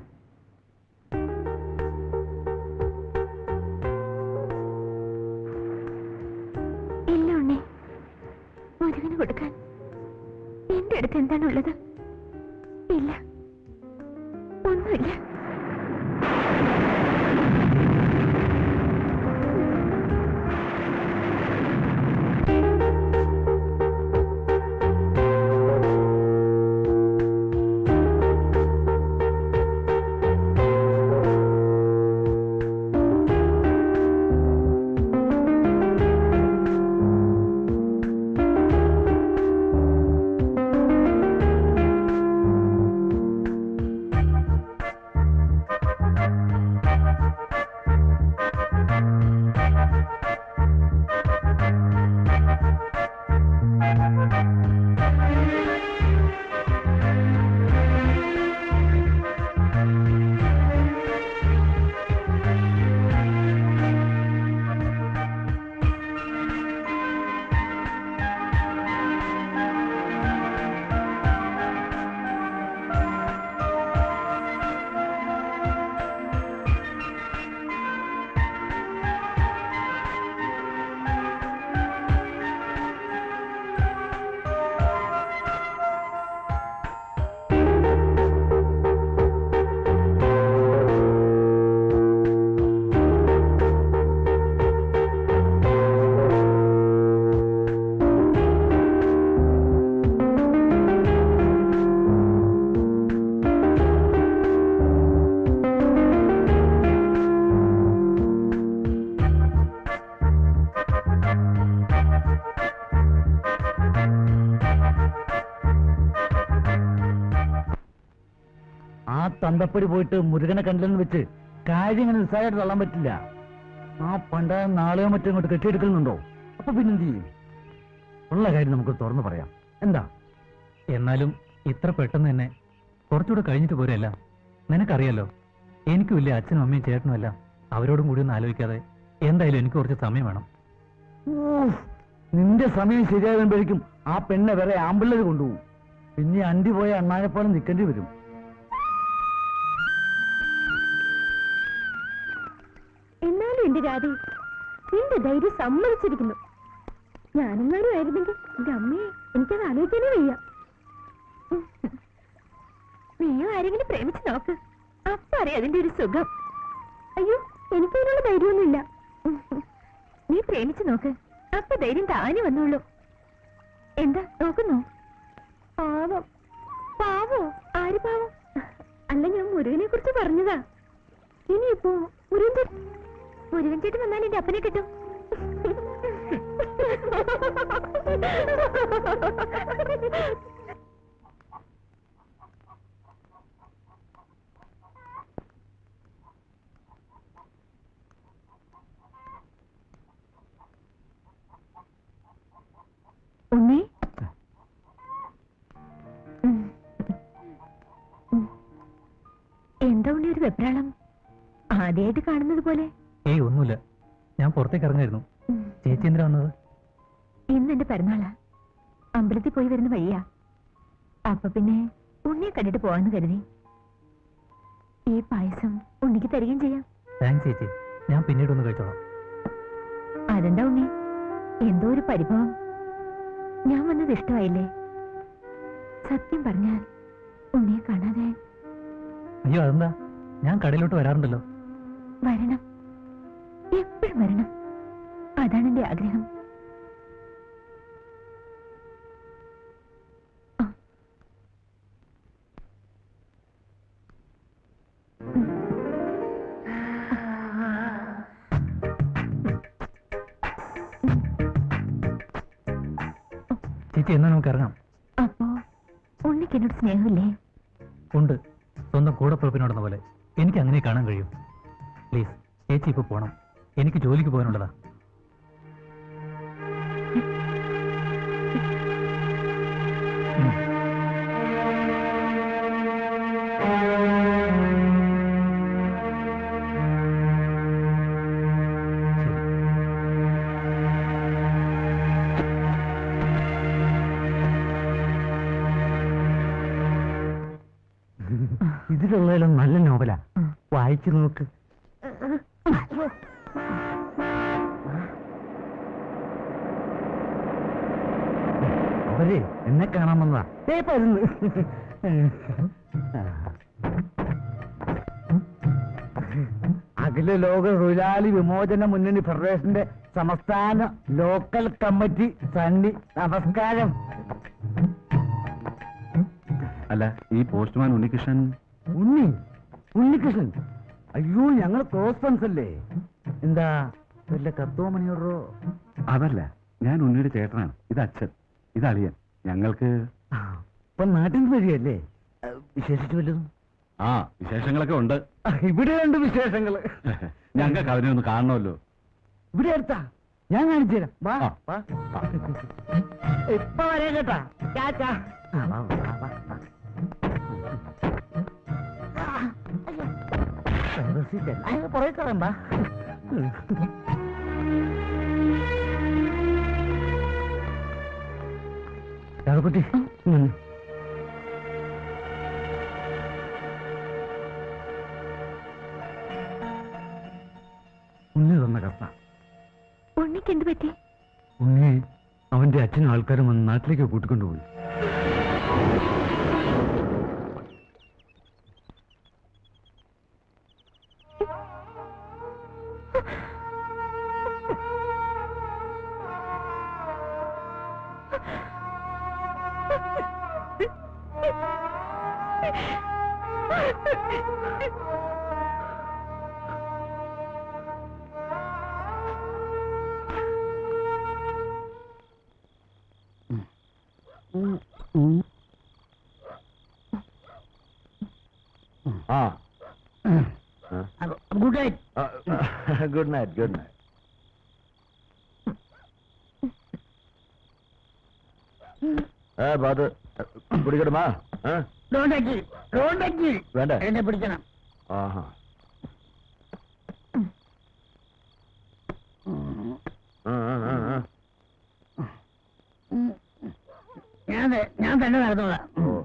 ഇല്ല ഉണ്ണി മുരുകന് കൊടുക്കാൻ എന്റെ അടുത്ത് എന്താണുള്ളത് ഇല്ല ഒന്നുമില്ല തന്തപ്പടി പോയിട്ട് മുരുകനെ കണ്ടില്ലെന്ന് വെച്ച് കാര്യം ഇങ്ങനെ നിസ്സാരമായിട്ട് തള്ളാൻ പറ്റില്ല ആ പണ്ട നാളെയോ മറ്റോ ഇങ്ങോട്ട് കെട്ടിയെടുക്കുന്നുണ്ടോ അപ്പൊ പിന്നെന്ത് ചെയ്യും ഉള്ള കാര്യം നമുക്ക് തുറന്നു പറയാം എന്താ എന്നാലും ഇത്ര പെട്ടെന്ന് തന്നെ കുറച്ചുകൂടെ കഴിഞ്ഞിട്ട് പോരല്ല നിനക്കറിയാലോ എനിക്കും ഇല്ല അച്ഛനും അമ്മയും ചേട്ടനും എല്ലാം അവരോടും കൂടി ഒന്ന് ആലോചിക്കാതെ എന്തായാലും എനിക്ക് കുറച്ച് സമയം വേണം ഊഫ്, നിന്റെ സമയം ശരിയാകുമ്പോഴേക്കും ആ പെണ്ണെ വേറെ ആമ്പിള്ളേർ കൊണ്ടുപോകും പിന്നെ അണ്ടി പോയ അണ്ണാനെപ്പോലെ നിൽക്കേണ്ടി വരും എന്നാലും എന്റെ രാധി നിന്റെ ധൈര്യം സമ്മതിച്ചിരിക്കുന്നു ഞാനെങ്ങാനും ആയിരുന്നെങ്കിൽ എന്റെ അമ്മയെ എനിക്കത് ആലോചിക്കാനേ വയ്യ നീയോ ആരെങ്കിലും പ്രേമിച്ച് നോക്ക് അപ്പൊ അറിയാം അതിന്റെ ഒരു സുഖം അയ്യോ എനിക്കതിനുള്ള ധൈര്യമൊന്നുമില്ല നീ പ്രേമിച്ച് നോക്ക് അപ്പൊ ധൈര്യം താനെ വന്നോളൂ എന്താ നോക്കുന്നോ പാവം പാവോ ആര് പാവം അല്ല ഞാൻ മുരുകനെ കുറിച്ച് പറഞ്ഞതാ ഇനിയിപ്പോ മുരുകൻ ചേട്ടൻ മുരുകൻ ചേട്ടൻ വന്നാൽ എന്റെ അപ്പനെ കിട്ടും ഉണ്ണി ഉം. ഉം. എന്താ ഉണ്ണി ഒരു വെപ്രാളം ആദ്യമായിട്ട് കാണുന്നത് പോലെ ഏയ് ഒന്നുമില്ല ഞാൻ പുറത്തേക്ക് ഇറങ്ങായിരുന്നു ഉം. ചേച്ചി എന്തിനാ വന്നത് ഇന്ന് എന്റെ പിറന്നാളാ അമ്പലത്തിൽ പോയി വരുന്ന വഴിയാ അപ്പൊ പിന്നെ ഉണ്ണിയെ കണ്ടിട്ട് പോവാന്ന് കരുതി ഈ പായസം ഉണ്ണിക്ക് തരികയും ചെയ്യാം താങ്ക്സ് ചേച്ചി ഞാൻ പിന്നീട് ഒന്ന് കഴിച്ചോളാം അതെന്താ ഉണ്ണി എന്തോ ഒരു പരിഭവം ഞാൻ വന്നത് ഇഷ്ടമായില്ലേ സത്യം പറഞ്ഞാൽ ഉണ്ണിയെ കാണാതെ അയ്യോ അതെന്താ ഞാൻ കടയിലോട്ട് വരാറുണ്ടല്ലോ വരണം എപ്പോഴും വരണം അതാണ് എന്റെ ആഗ്രഹം ആ. ചേച്ചി എന്നാ നമുക്ക് ഇറങ്ങാം അപ്പോ ഉണ്ണിക്ക് എന്നോട് സ്നേഹമില്ലേ ഉണ്ട് സ്വന്തം കൂടപ്പുറപ്പിനോടെന്ന പോലെ എനിക്ക് അങ്ങനെ കാണാൻ കഴിയും പ്ലീസ് ചേച്ചി ഇപ്പൊ പോണം എനിക്ക് ജോലിക്ക് പോകാനുള്ളതാ ഉം. ശരി. ഇതിലുള്ളതിലും നല്ല നോവലാ ഉം. വായിച്ചു നോക്ക് അവര് എന്നെ കാണാൻ വന്നതാ ദേ പരുന്ന് അഖില ലോക തൊഴിലാളി വിമോചന മുന്നണി ഫെഡറേഷന്റെ സംസ്ഥാന ലോക്കൽ കമ്മിറ്റി സണ്ണി നമസ്കാരം അല്ല ഈ പോസ്റ്റ്മാൻ ഉണ്ണികൃഷ്ണൻ ഉണ്ണി ഉണ്ണികൃഷ്ണൻ അയ്യോ ഞങ്ങൾ ക്ലോസ് ഫ്രണ്ട്സ് അല്ലേ എന്താ വല്ല കത്തോ മണിയോടോ അതല്ല ഞാൻ ഉണ്ണിയുടെ ചേട്ടനാണ് ഇത് അച്ഛൻ ഇത് അളിയൻ ഞങ്ങൾക്ക് ഇപ്പൊ നാട്ടിൽ നിന്ന് വരികയല്ലേ ആ, വിശേഷിച്ച് വല്ലതും ആ വിശേഷങ്ങളൊക്കെ ഉണ്ട് ആ, ഇവിടെ രണ്ട് വിശേഷങ്ങള് ഞങ്ങൾക്ക് അവനെ ഒന്ന് കാണണമല്ലോ ഇവിടെ അടുത്താ ഞാൻ കാണിച്ചു തരാം വാ ആ. വാ ഇപ്പൊ വരാം കേട്ടാ ചാച്ചാ ആ, വാ, വാ, വാ, വാ. ആ, അയ്യോ. ഡ്രൈവർ സീറ്റ് അല്ല. അയ്യോ, പുറകെ കയറണ്ട രാഘക്കുട്ടി ഉം. ഉണ്ണി തന്ന കത്ത ഉണ്ണിക്ക് എന്ത് പറ്റി ഉണ്ണി അവന്റെ അച്ഛനും ആൾക്കാരും വന്ന് നാട്ടിലേക്ക് കൂട്ടിക്കൊണ്ടുപോയി ആ ഗുഡ് നൈറ്റ് ഗുഡ് നൈറ്റ് ഏ ബാത് പിടിക്കണമാ ഏ ഡോണ്ടക്കി ഡോണ്ടക്കി വേണ്ട എന്നെ പിടിക്കണം ആഹാ ആ, ആ, ആ, ആ. ഞാൻ ത- ഞാൻ തന്നെ നടന്നോളാം ഓ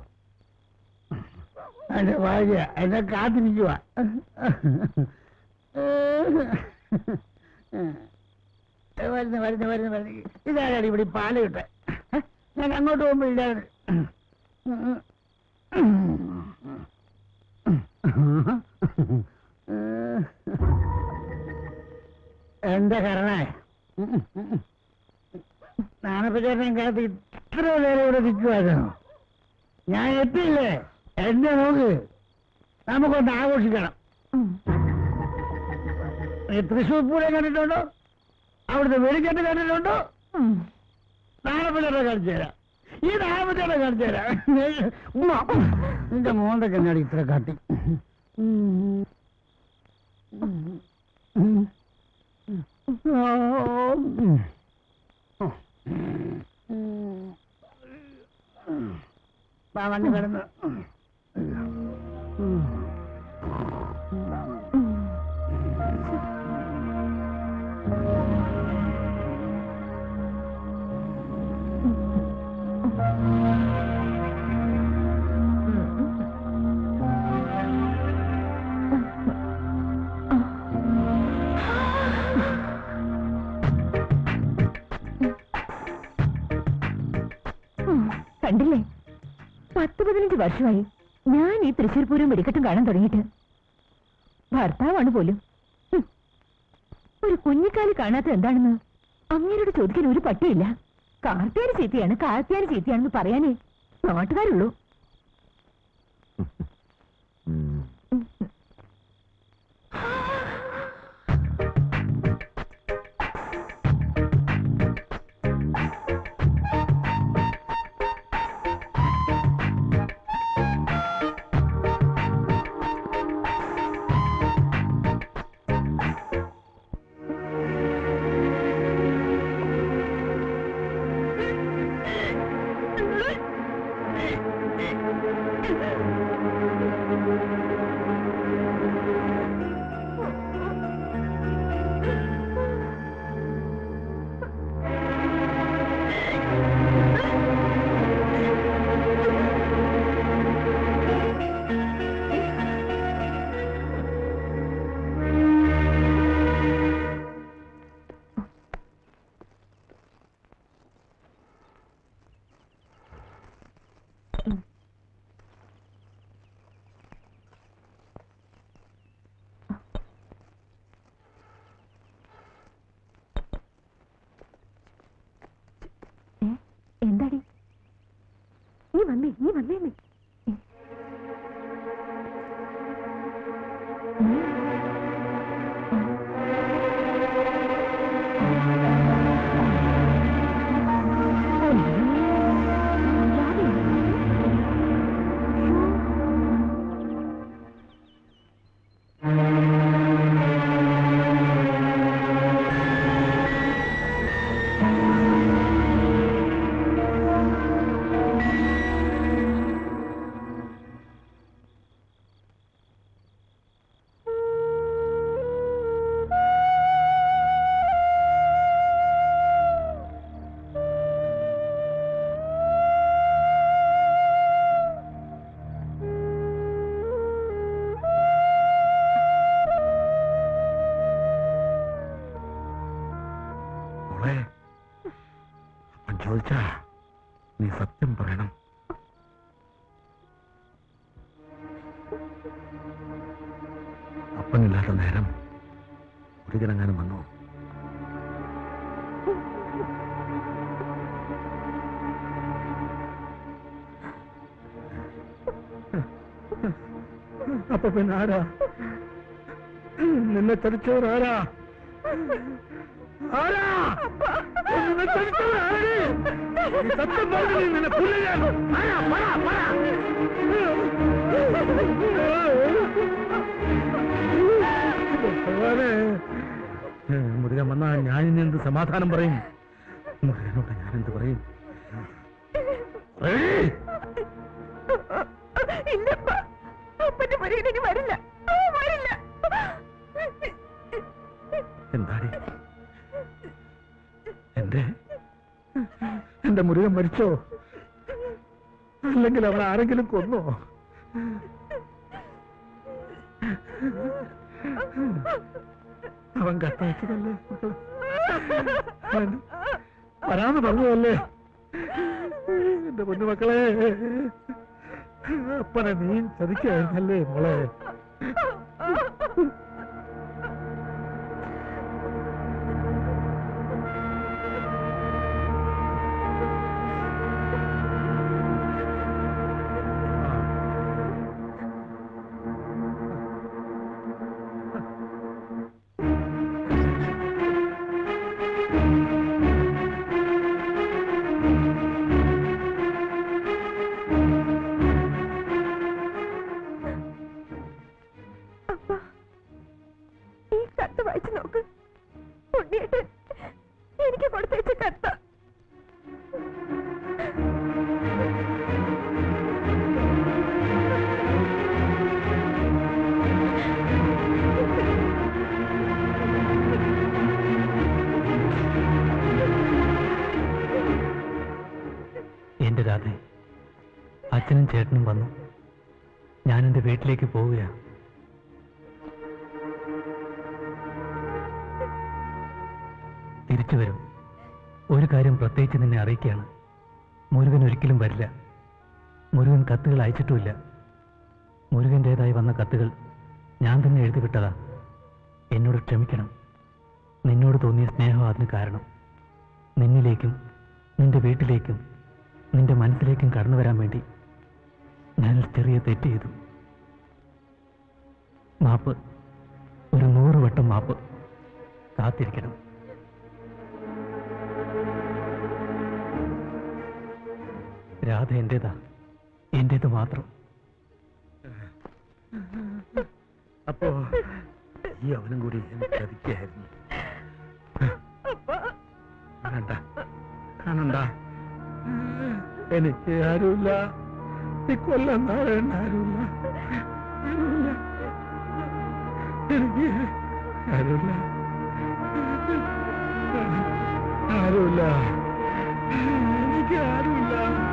എന്റെ ഭാര്യ എന്നെ കാത്തിരിക്കുക വരുന്നു വരുന്നു വരുന്നു വരുന്നു ഇതാരാണ് ഇവിടെ ഈ പാല് കിട്ടെ ഞാൻ അങ്ങോട്ട് പോകുമ്പോ ഇല്ലാതെ എന്റെ കരണേ നാണപ്പച്ചേട്ടൻ കാത്ത് ഇത്ര നേരം ഇവിടെ നിൽക്കുമായിരുന്നു ഞാൻ എത്തിയില്ലേ എന്നെ നോക്ക് നമുക്കൊന്ന് ആഘോഷിക്കണം നീ തൃശ്ശൂർ പൂരം കണ്ടിട്ടുണ്ടോ അവിടുത്തെ വെടിക്കെട്ട് കണ്ടിട്ടുണ്ടോ നാണപ്പച്ചേട്ടൻ കാണിച്ചു തരാം ഈ നാണപ്പച്ചേട്ടൻ കാണിച്ചു തരാം ഉമ്മ. നിന്റെ മോന്തൊക്കെ എന്നാടി ഇത്ര കാട്ടി വന്ന് കിടന്ന് കണ്ടില്ലേ പത്ത് പതിനഞ്ച് വർഷമായി ഞാൻ ഈ തൃശ്ശൂർ പൂരം വെടിക്കെട്ടും കാണാൻ തുടങ്ങിയിട്ട് ഭർത്താവാണ് പോലും ഹും. ഒരു കുഞ്ഞിക്കാലി കാണാത്ത എന്താണെന്ന് അങ്ങേരോട് ചോദിക്കാൻ ഒരു പട്ടിയില്ല കാർത്തിയാനി ചീത്തയാണ് കാർത്തിയാനി ചീത്തയാണെന്ന് പറയാനേ നാട്ടുകാരുള്ളൂ ഉം. ഏ? എന്താടി നീ വന്നേ നീ വന്നേ നീ ഏ? ഉം. മോളെ അപ്പൻ ചോദിച്ചാ നീ സത്യം പറയണം അപ്പനില്ലാത്ത നേരം ഒരിക്കലെങ്ങാനും വന്നു അപ്പൊ പിന്നെ ആരാ നിന്നെ ചതിച്ചവരാരാ ആരാ നിന്നെ ചതിച്ചവരാരേ നീ സത്യം പറഞ്ഞു നീ നിന്നെ പുല്ലിയാൻ ആരാ പറ പറ ഭഗവാനെ ഏ, മുരുകൻ വന്നാ ഞാൻ ഇനി എന്ത് സമാധാനം പറയും മുരുകനോട് ഞാൻ എന്ത് പറയും ഏയ്! ഇല്ലപ്പ അപ്പന്റെ മുരുകൻ ഇനി വരില്ല ആ, വരില്ല എന്താടി എന്റെ എന്റെ മുരുകൻ മരിച്ചോ അല്ലെങ്കിൽ അവൻ ആരെങ്കിലും കൊന്നോ അവൻ കത്തയച്ചതല്ലേ അവൻ വരാന്ന് പറഞ്ഞതല്ലേ എന്റെ പൊന്നുമക്കളെ അപ്പനെ നീ ചതിക്കായിരുന്നല്ലേ മോളെ അപ്പ ഈ കത്ത് വായിച്ചു നോക്ക് ഉണ്ണിയേട്ടൻ എനിക്ക് കൊടുത്തയച്ച കത്ത എന്റെ രാധേ അച്ഛനും ചേട്ടനും വന്നു ഞാൻ എന്റെ വീട്ടിലേക്ക് പോവുകയാണ് തിരിച്ചു വരും ഒരു കാര്യം പ്രത്യേകിച്ച് നിന്നെ അറിയിക്കുകയാണ് മുരുകൻ ഒരിക്കലും വരില്ല മുരുകൻ കത്തുകൾ അയച്ചിട്ടുമില്ല മുരുകൻ്റെതായി വന്ന കത്തുകൾ ഞാൻ തന്നെ എഴുതി വിട്ടതാ എന്നോട് ക്ഷമിക്കണം നിന്നോട് തോന്നിയ സ്നേഹം അതിന് കാരണം നിന്നിലേക്കും നിന്റെ വീട്ടിലേക്കും നിന്റെ മനസ്സിലേക്കും കടന്നു വരാൻ വേണ്ടി ഞാനൊരു ചെറിയ തെറ്റ് ചെയ്തു മാപ്പ് ഒരു നൂറ് വട്ടം മാപ്പ് കാത്തിരിക്കണം രാധ എന്റേതാ എന്റേത് മാത്രം അപ്പോ ഈ അവനും കൂടി എന്നെ ചതിക്കായിരുന്നു കാണണ്ട കാണണ്ട എനിക്ക് ആരുമില്ല ഈ കൊല്ലം നാളെണ്ണ ആരുമില്ല ആരുമില്ല എനിക്ക് ആരുമില്ല ആരുമില്ല എനിക്ക് ആരുമില്ല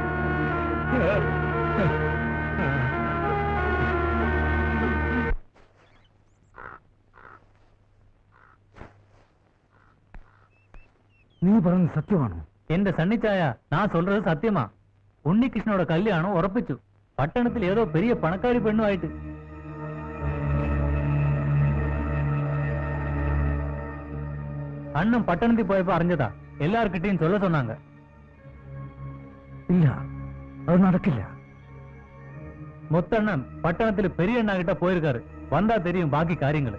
നീ പറഞ്ഞത് സത്യമാണോ എന്റെ സണ്ണിച്ചായ நான் சொல்றது சத்தியமா உன்னிகிருஷ்ணனோட கல்யாணம் உറപ്പിച്ചു പട്ടണത്തിൽ ഏതോ പെരിയ പണക്കാരി പെണ്ണുമായിട്ട് അണ്ണൻ പട്ടണത്തിൽ പോയപ്പോ അറിഞ്ഞതാ എല്ലാർക്കിട്ടെയും ചൊല്ല சொன்னாங்க ഇല്ല അത് നടക്കില്ല முத்தண்ணன் பட்டணத்துல பெரிய அண்ணா கிட்ட போயிருக்காரு வந்தா தெரியும் பாக்கி காரியங்கள்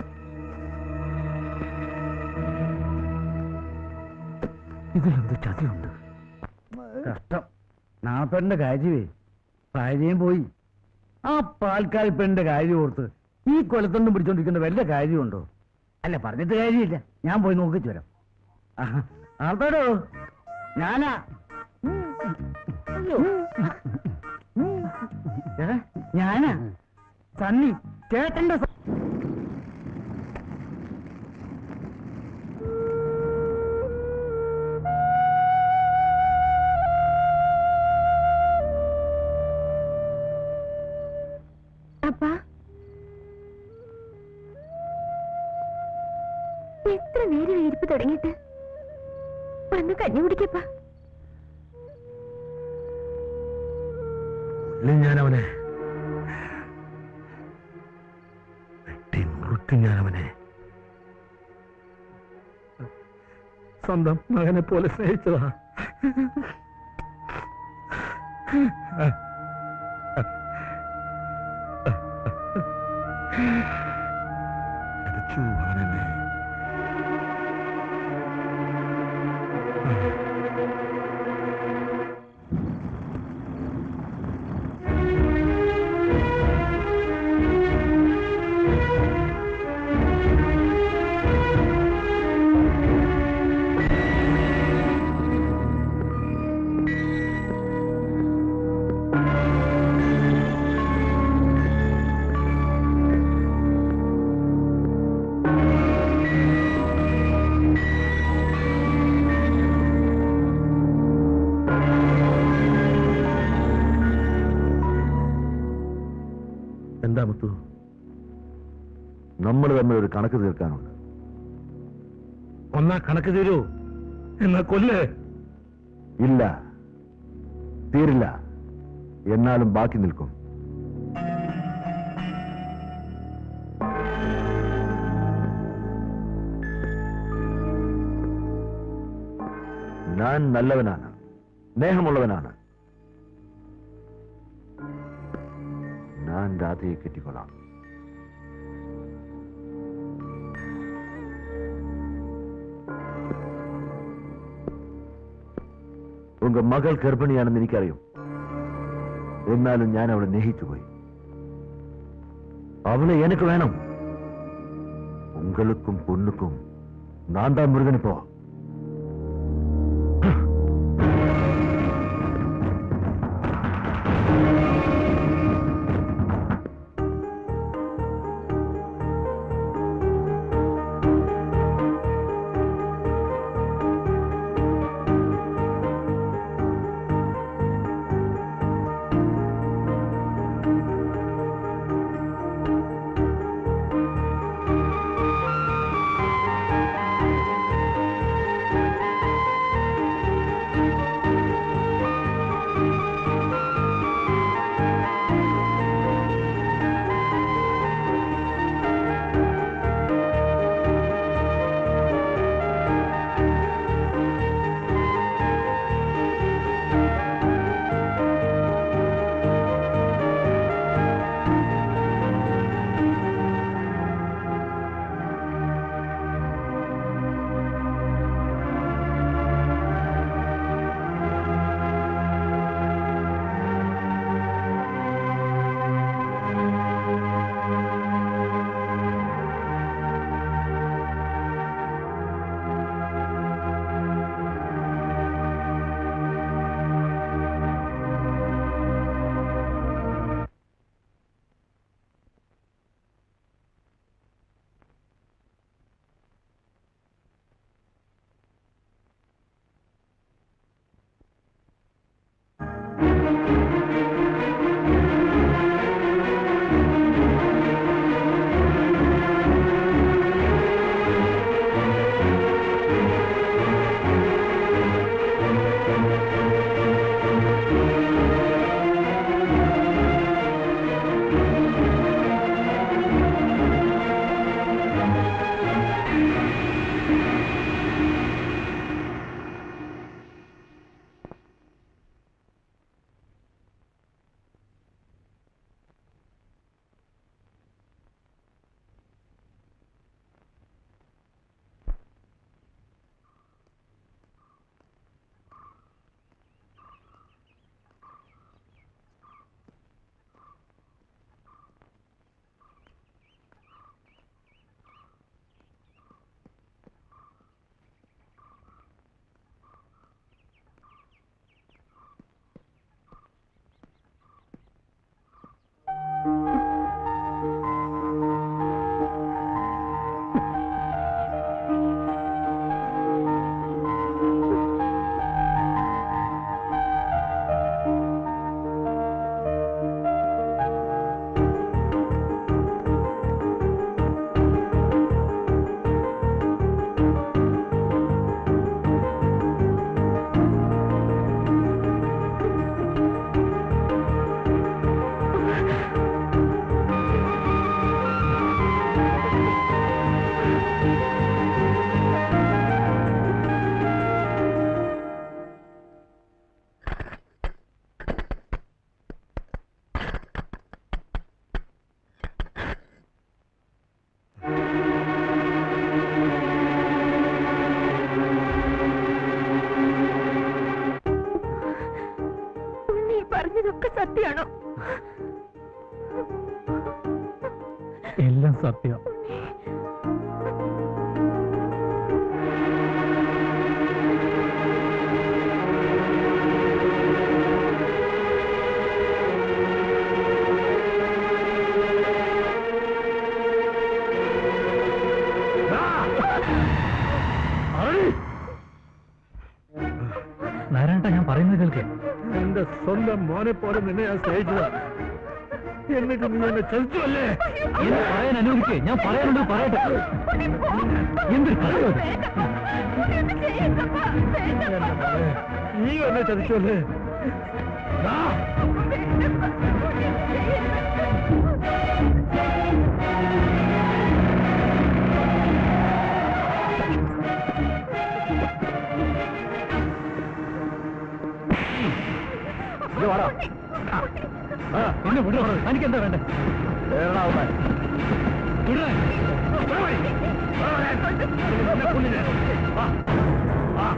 ഇതിലെന്ത് ചതിയുണ്ട് കഷ്ടം നാപ്പന്റെ കാര്യമേ ഭാര്യയും പോയി ആ പാൽക്കാൽ പെണ്ണിന്റെ കാര്യം ഓർത്ത് ഈ കൊലത്തൊന്നും പിടിച്ചോണ്ടിരിക്കുന്ന വല്ല കാര്യമുണ്ടോ അല്ല പറഞ്ഞിട്ട് കാര്യമില്ല ഞാൻ പോയി നോക്കിച്ചു വരാം ആഹാ. ആർത്തോടോ ഞാനാ അയ്യോ. എടാ, ഞാനാ സണ്ണി ചേട്ടന്റെ സ- അപ്പാ എത്ര നേരം ഇരിപ്പ് തുടങ്ങിയിട്ട് വന്ന് കഞ്ഞി കുടിക്കപ്പാ കൊല്ലും ഞാൻ അവനെ വെട്ടി നുറുക്കും ഞാൻ അവനെ സ്വന്തം മകനെ പോലെ സ്നേഹിച്ചതാ ചതിച്ചു അവനെന്നെ എന്താ മുത്തു നമ്മൾ തമ്മിൽ ഒരു കണക്ക് തീർക്കാനുണ്ട് ഒന്നാ കണക്ക് തീരൂ എന്നാ കൊല്ലേ ഇല്ല തീരില്ല എന്നാലും ബാക്കി നിൽക്കും ഞാൻ നല്ലവനാണ് സ്നേഹമുള്ളവനാണ് ഞാൻ രാധയെ കെട്ടിക്കൊള്ളാം ഉങ്ക മകൾ ഗർഭിണിയാണെന്ന് എനിക്കറിയും എന്നാലും ഞാൻ അവളെ സ്നേഹിച്ചു പോയി അവളെ എനിക്ക് വേണം ഉங்களுക്കും പൊണ്ണുക്കും നാന്താ മുരുകനിപ്പോ ഉണ്ണി പറഞ്ഞതൊക്കെ സത്യമാണോ എല്ലാം സത്യം നാരായണ ഞാൻ പറയുന്നത് കേൾക്ക് എന്റെ സ്വന്തം മോനെ പോലെ നിന്നെ ഞാൻ സ്നേഹിച്ചതാ എന്നിട്ട് നീ എന്നെ ചതിച്ചുവല്ലേ എന്നെ പറയാൻ അനുവദിക്കേ ഞാൻ പറയാനുള്ളത് പറയട്ടെ എന്തൊരു കഥയോ ഇത്? എന്റെ മോളെ, നീ എന്നെ ചതിച്ചുവല്ലേ ദാ, ഇത് വാടാ ആ, എന്നെ വിടോ എനിക്ക് എന്താ വേണ്ടേ കേരള അവന്മാർ വിടണേ എന്നെ കൊല്ലില്ലേ? വാ, വാ.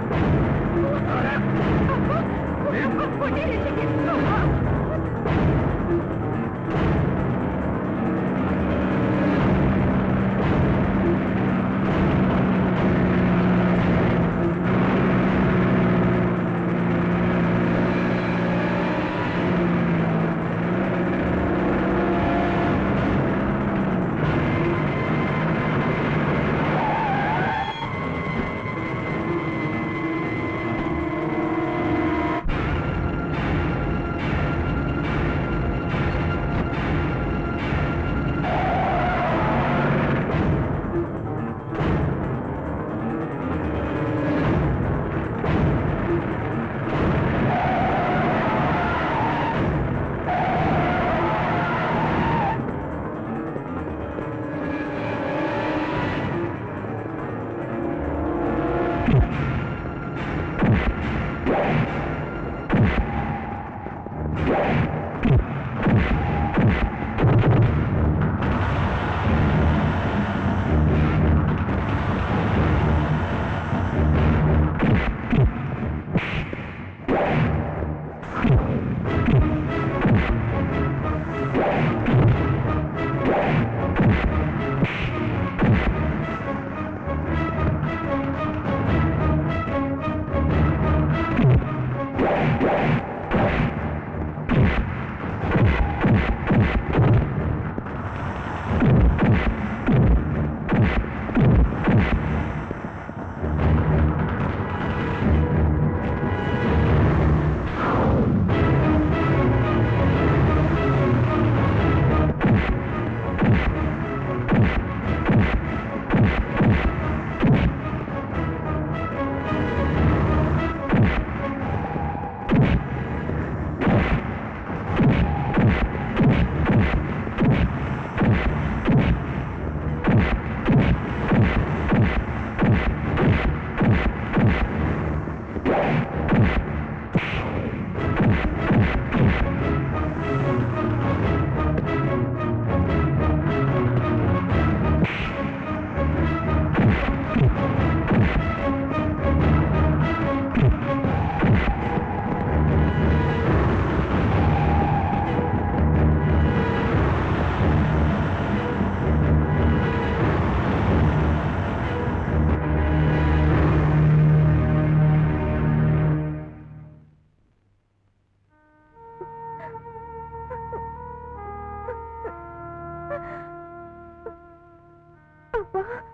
അപ്പ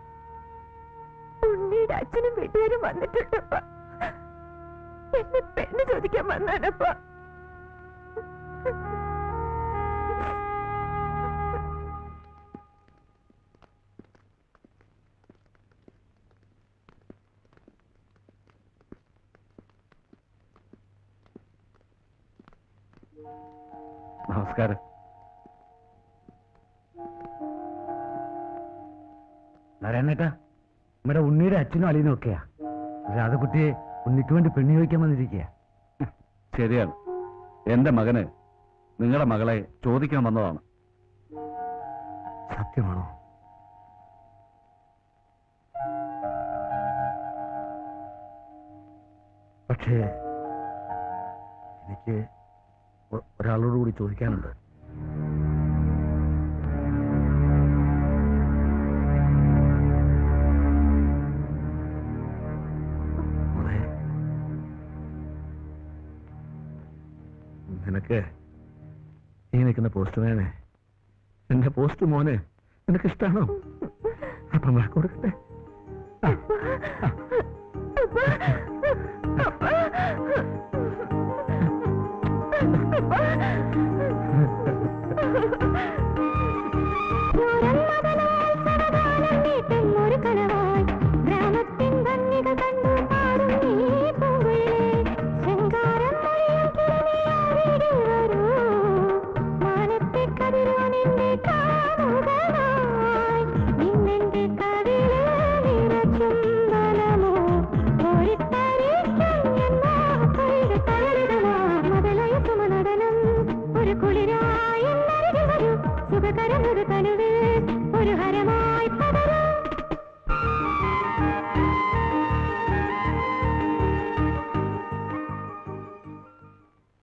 ഉണ്ണിയുടെ അച്ഛനും വീട്ടുകാരും വന്നിട്ടുണ്ടപ്പ എന്നെ പെണ്ണ് ചോദിക്കാൻ വന്നാനപ്പ നമസ്കാരം നാരായണേട്ടാ നമ്മുടെ ഉണ്ണിയുടെ അച്ഛനും അളിയനും ഒക്കെയാ രാധകുട്ടിയെ ഉണ്ണിക്ക് വേണ്ടി പെണ്ണു ചോദിക്കാൻ വന്നിരിക്കുക ശരിയാണ് എന്റെ മകന് നിങ്ങളുടെ മകളെ ചോദിക്കാൻ വന്നതാണ് സത്യമാണോ പക്ഷേ എനിക്ക് ഒ- ഒരാളോട് കൂടി ചോദിക്കാനുണ്ട് മോളെ, നിനക്ക് ഈ നിൽക്കുന്ന പോസ്റ്റ്മാനെ എന്റെ പോസ്റ്റ് മോനെ നിനക്ക് ഇഷ്ടാണോ അപ്പം വാക്ക് കൊടുക്കട്ടെ ആ, ആ. അപ്പ வர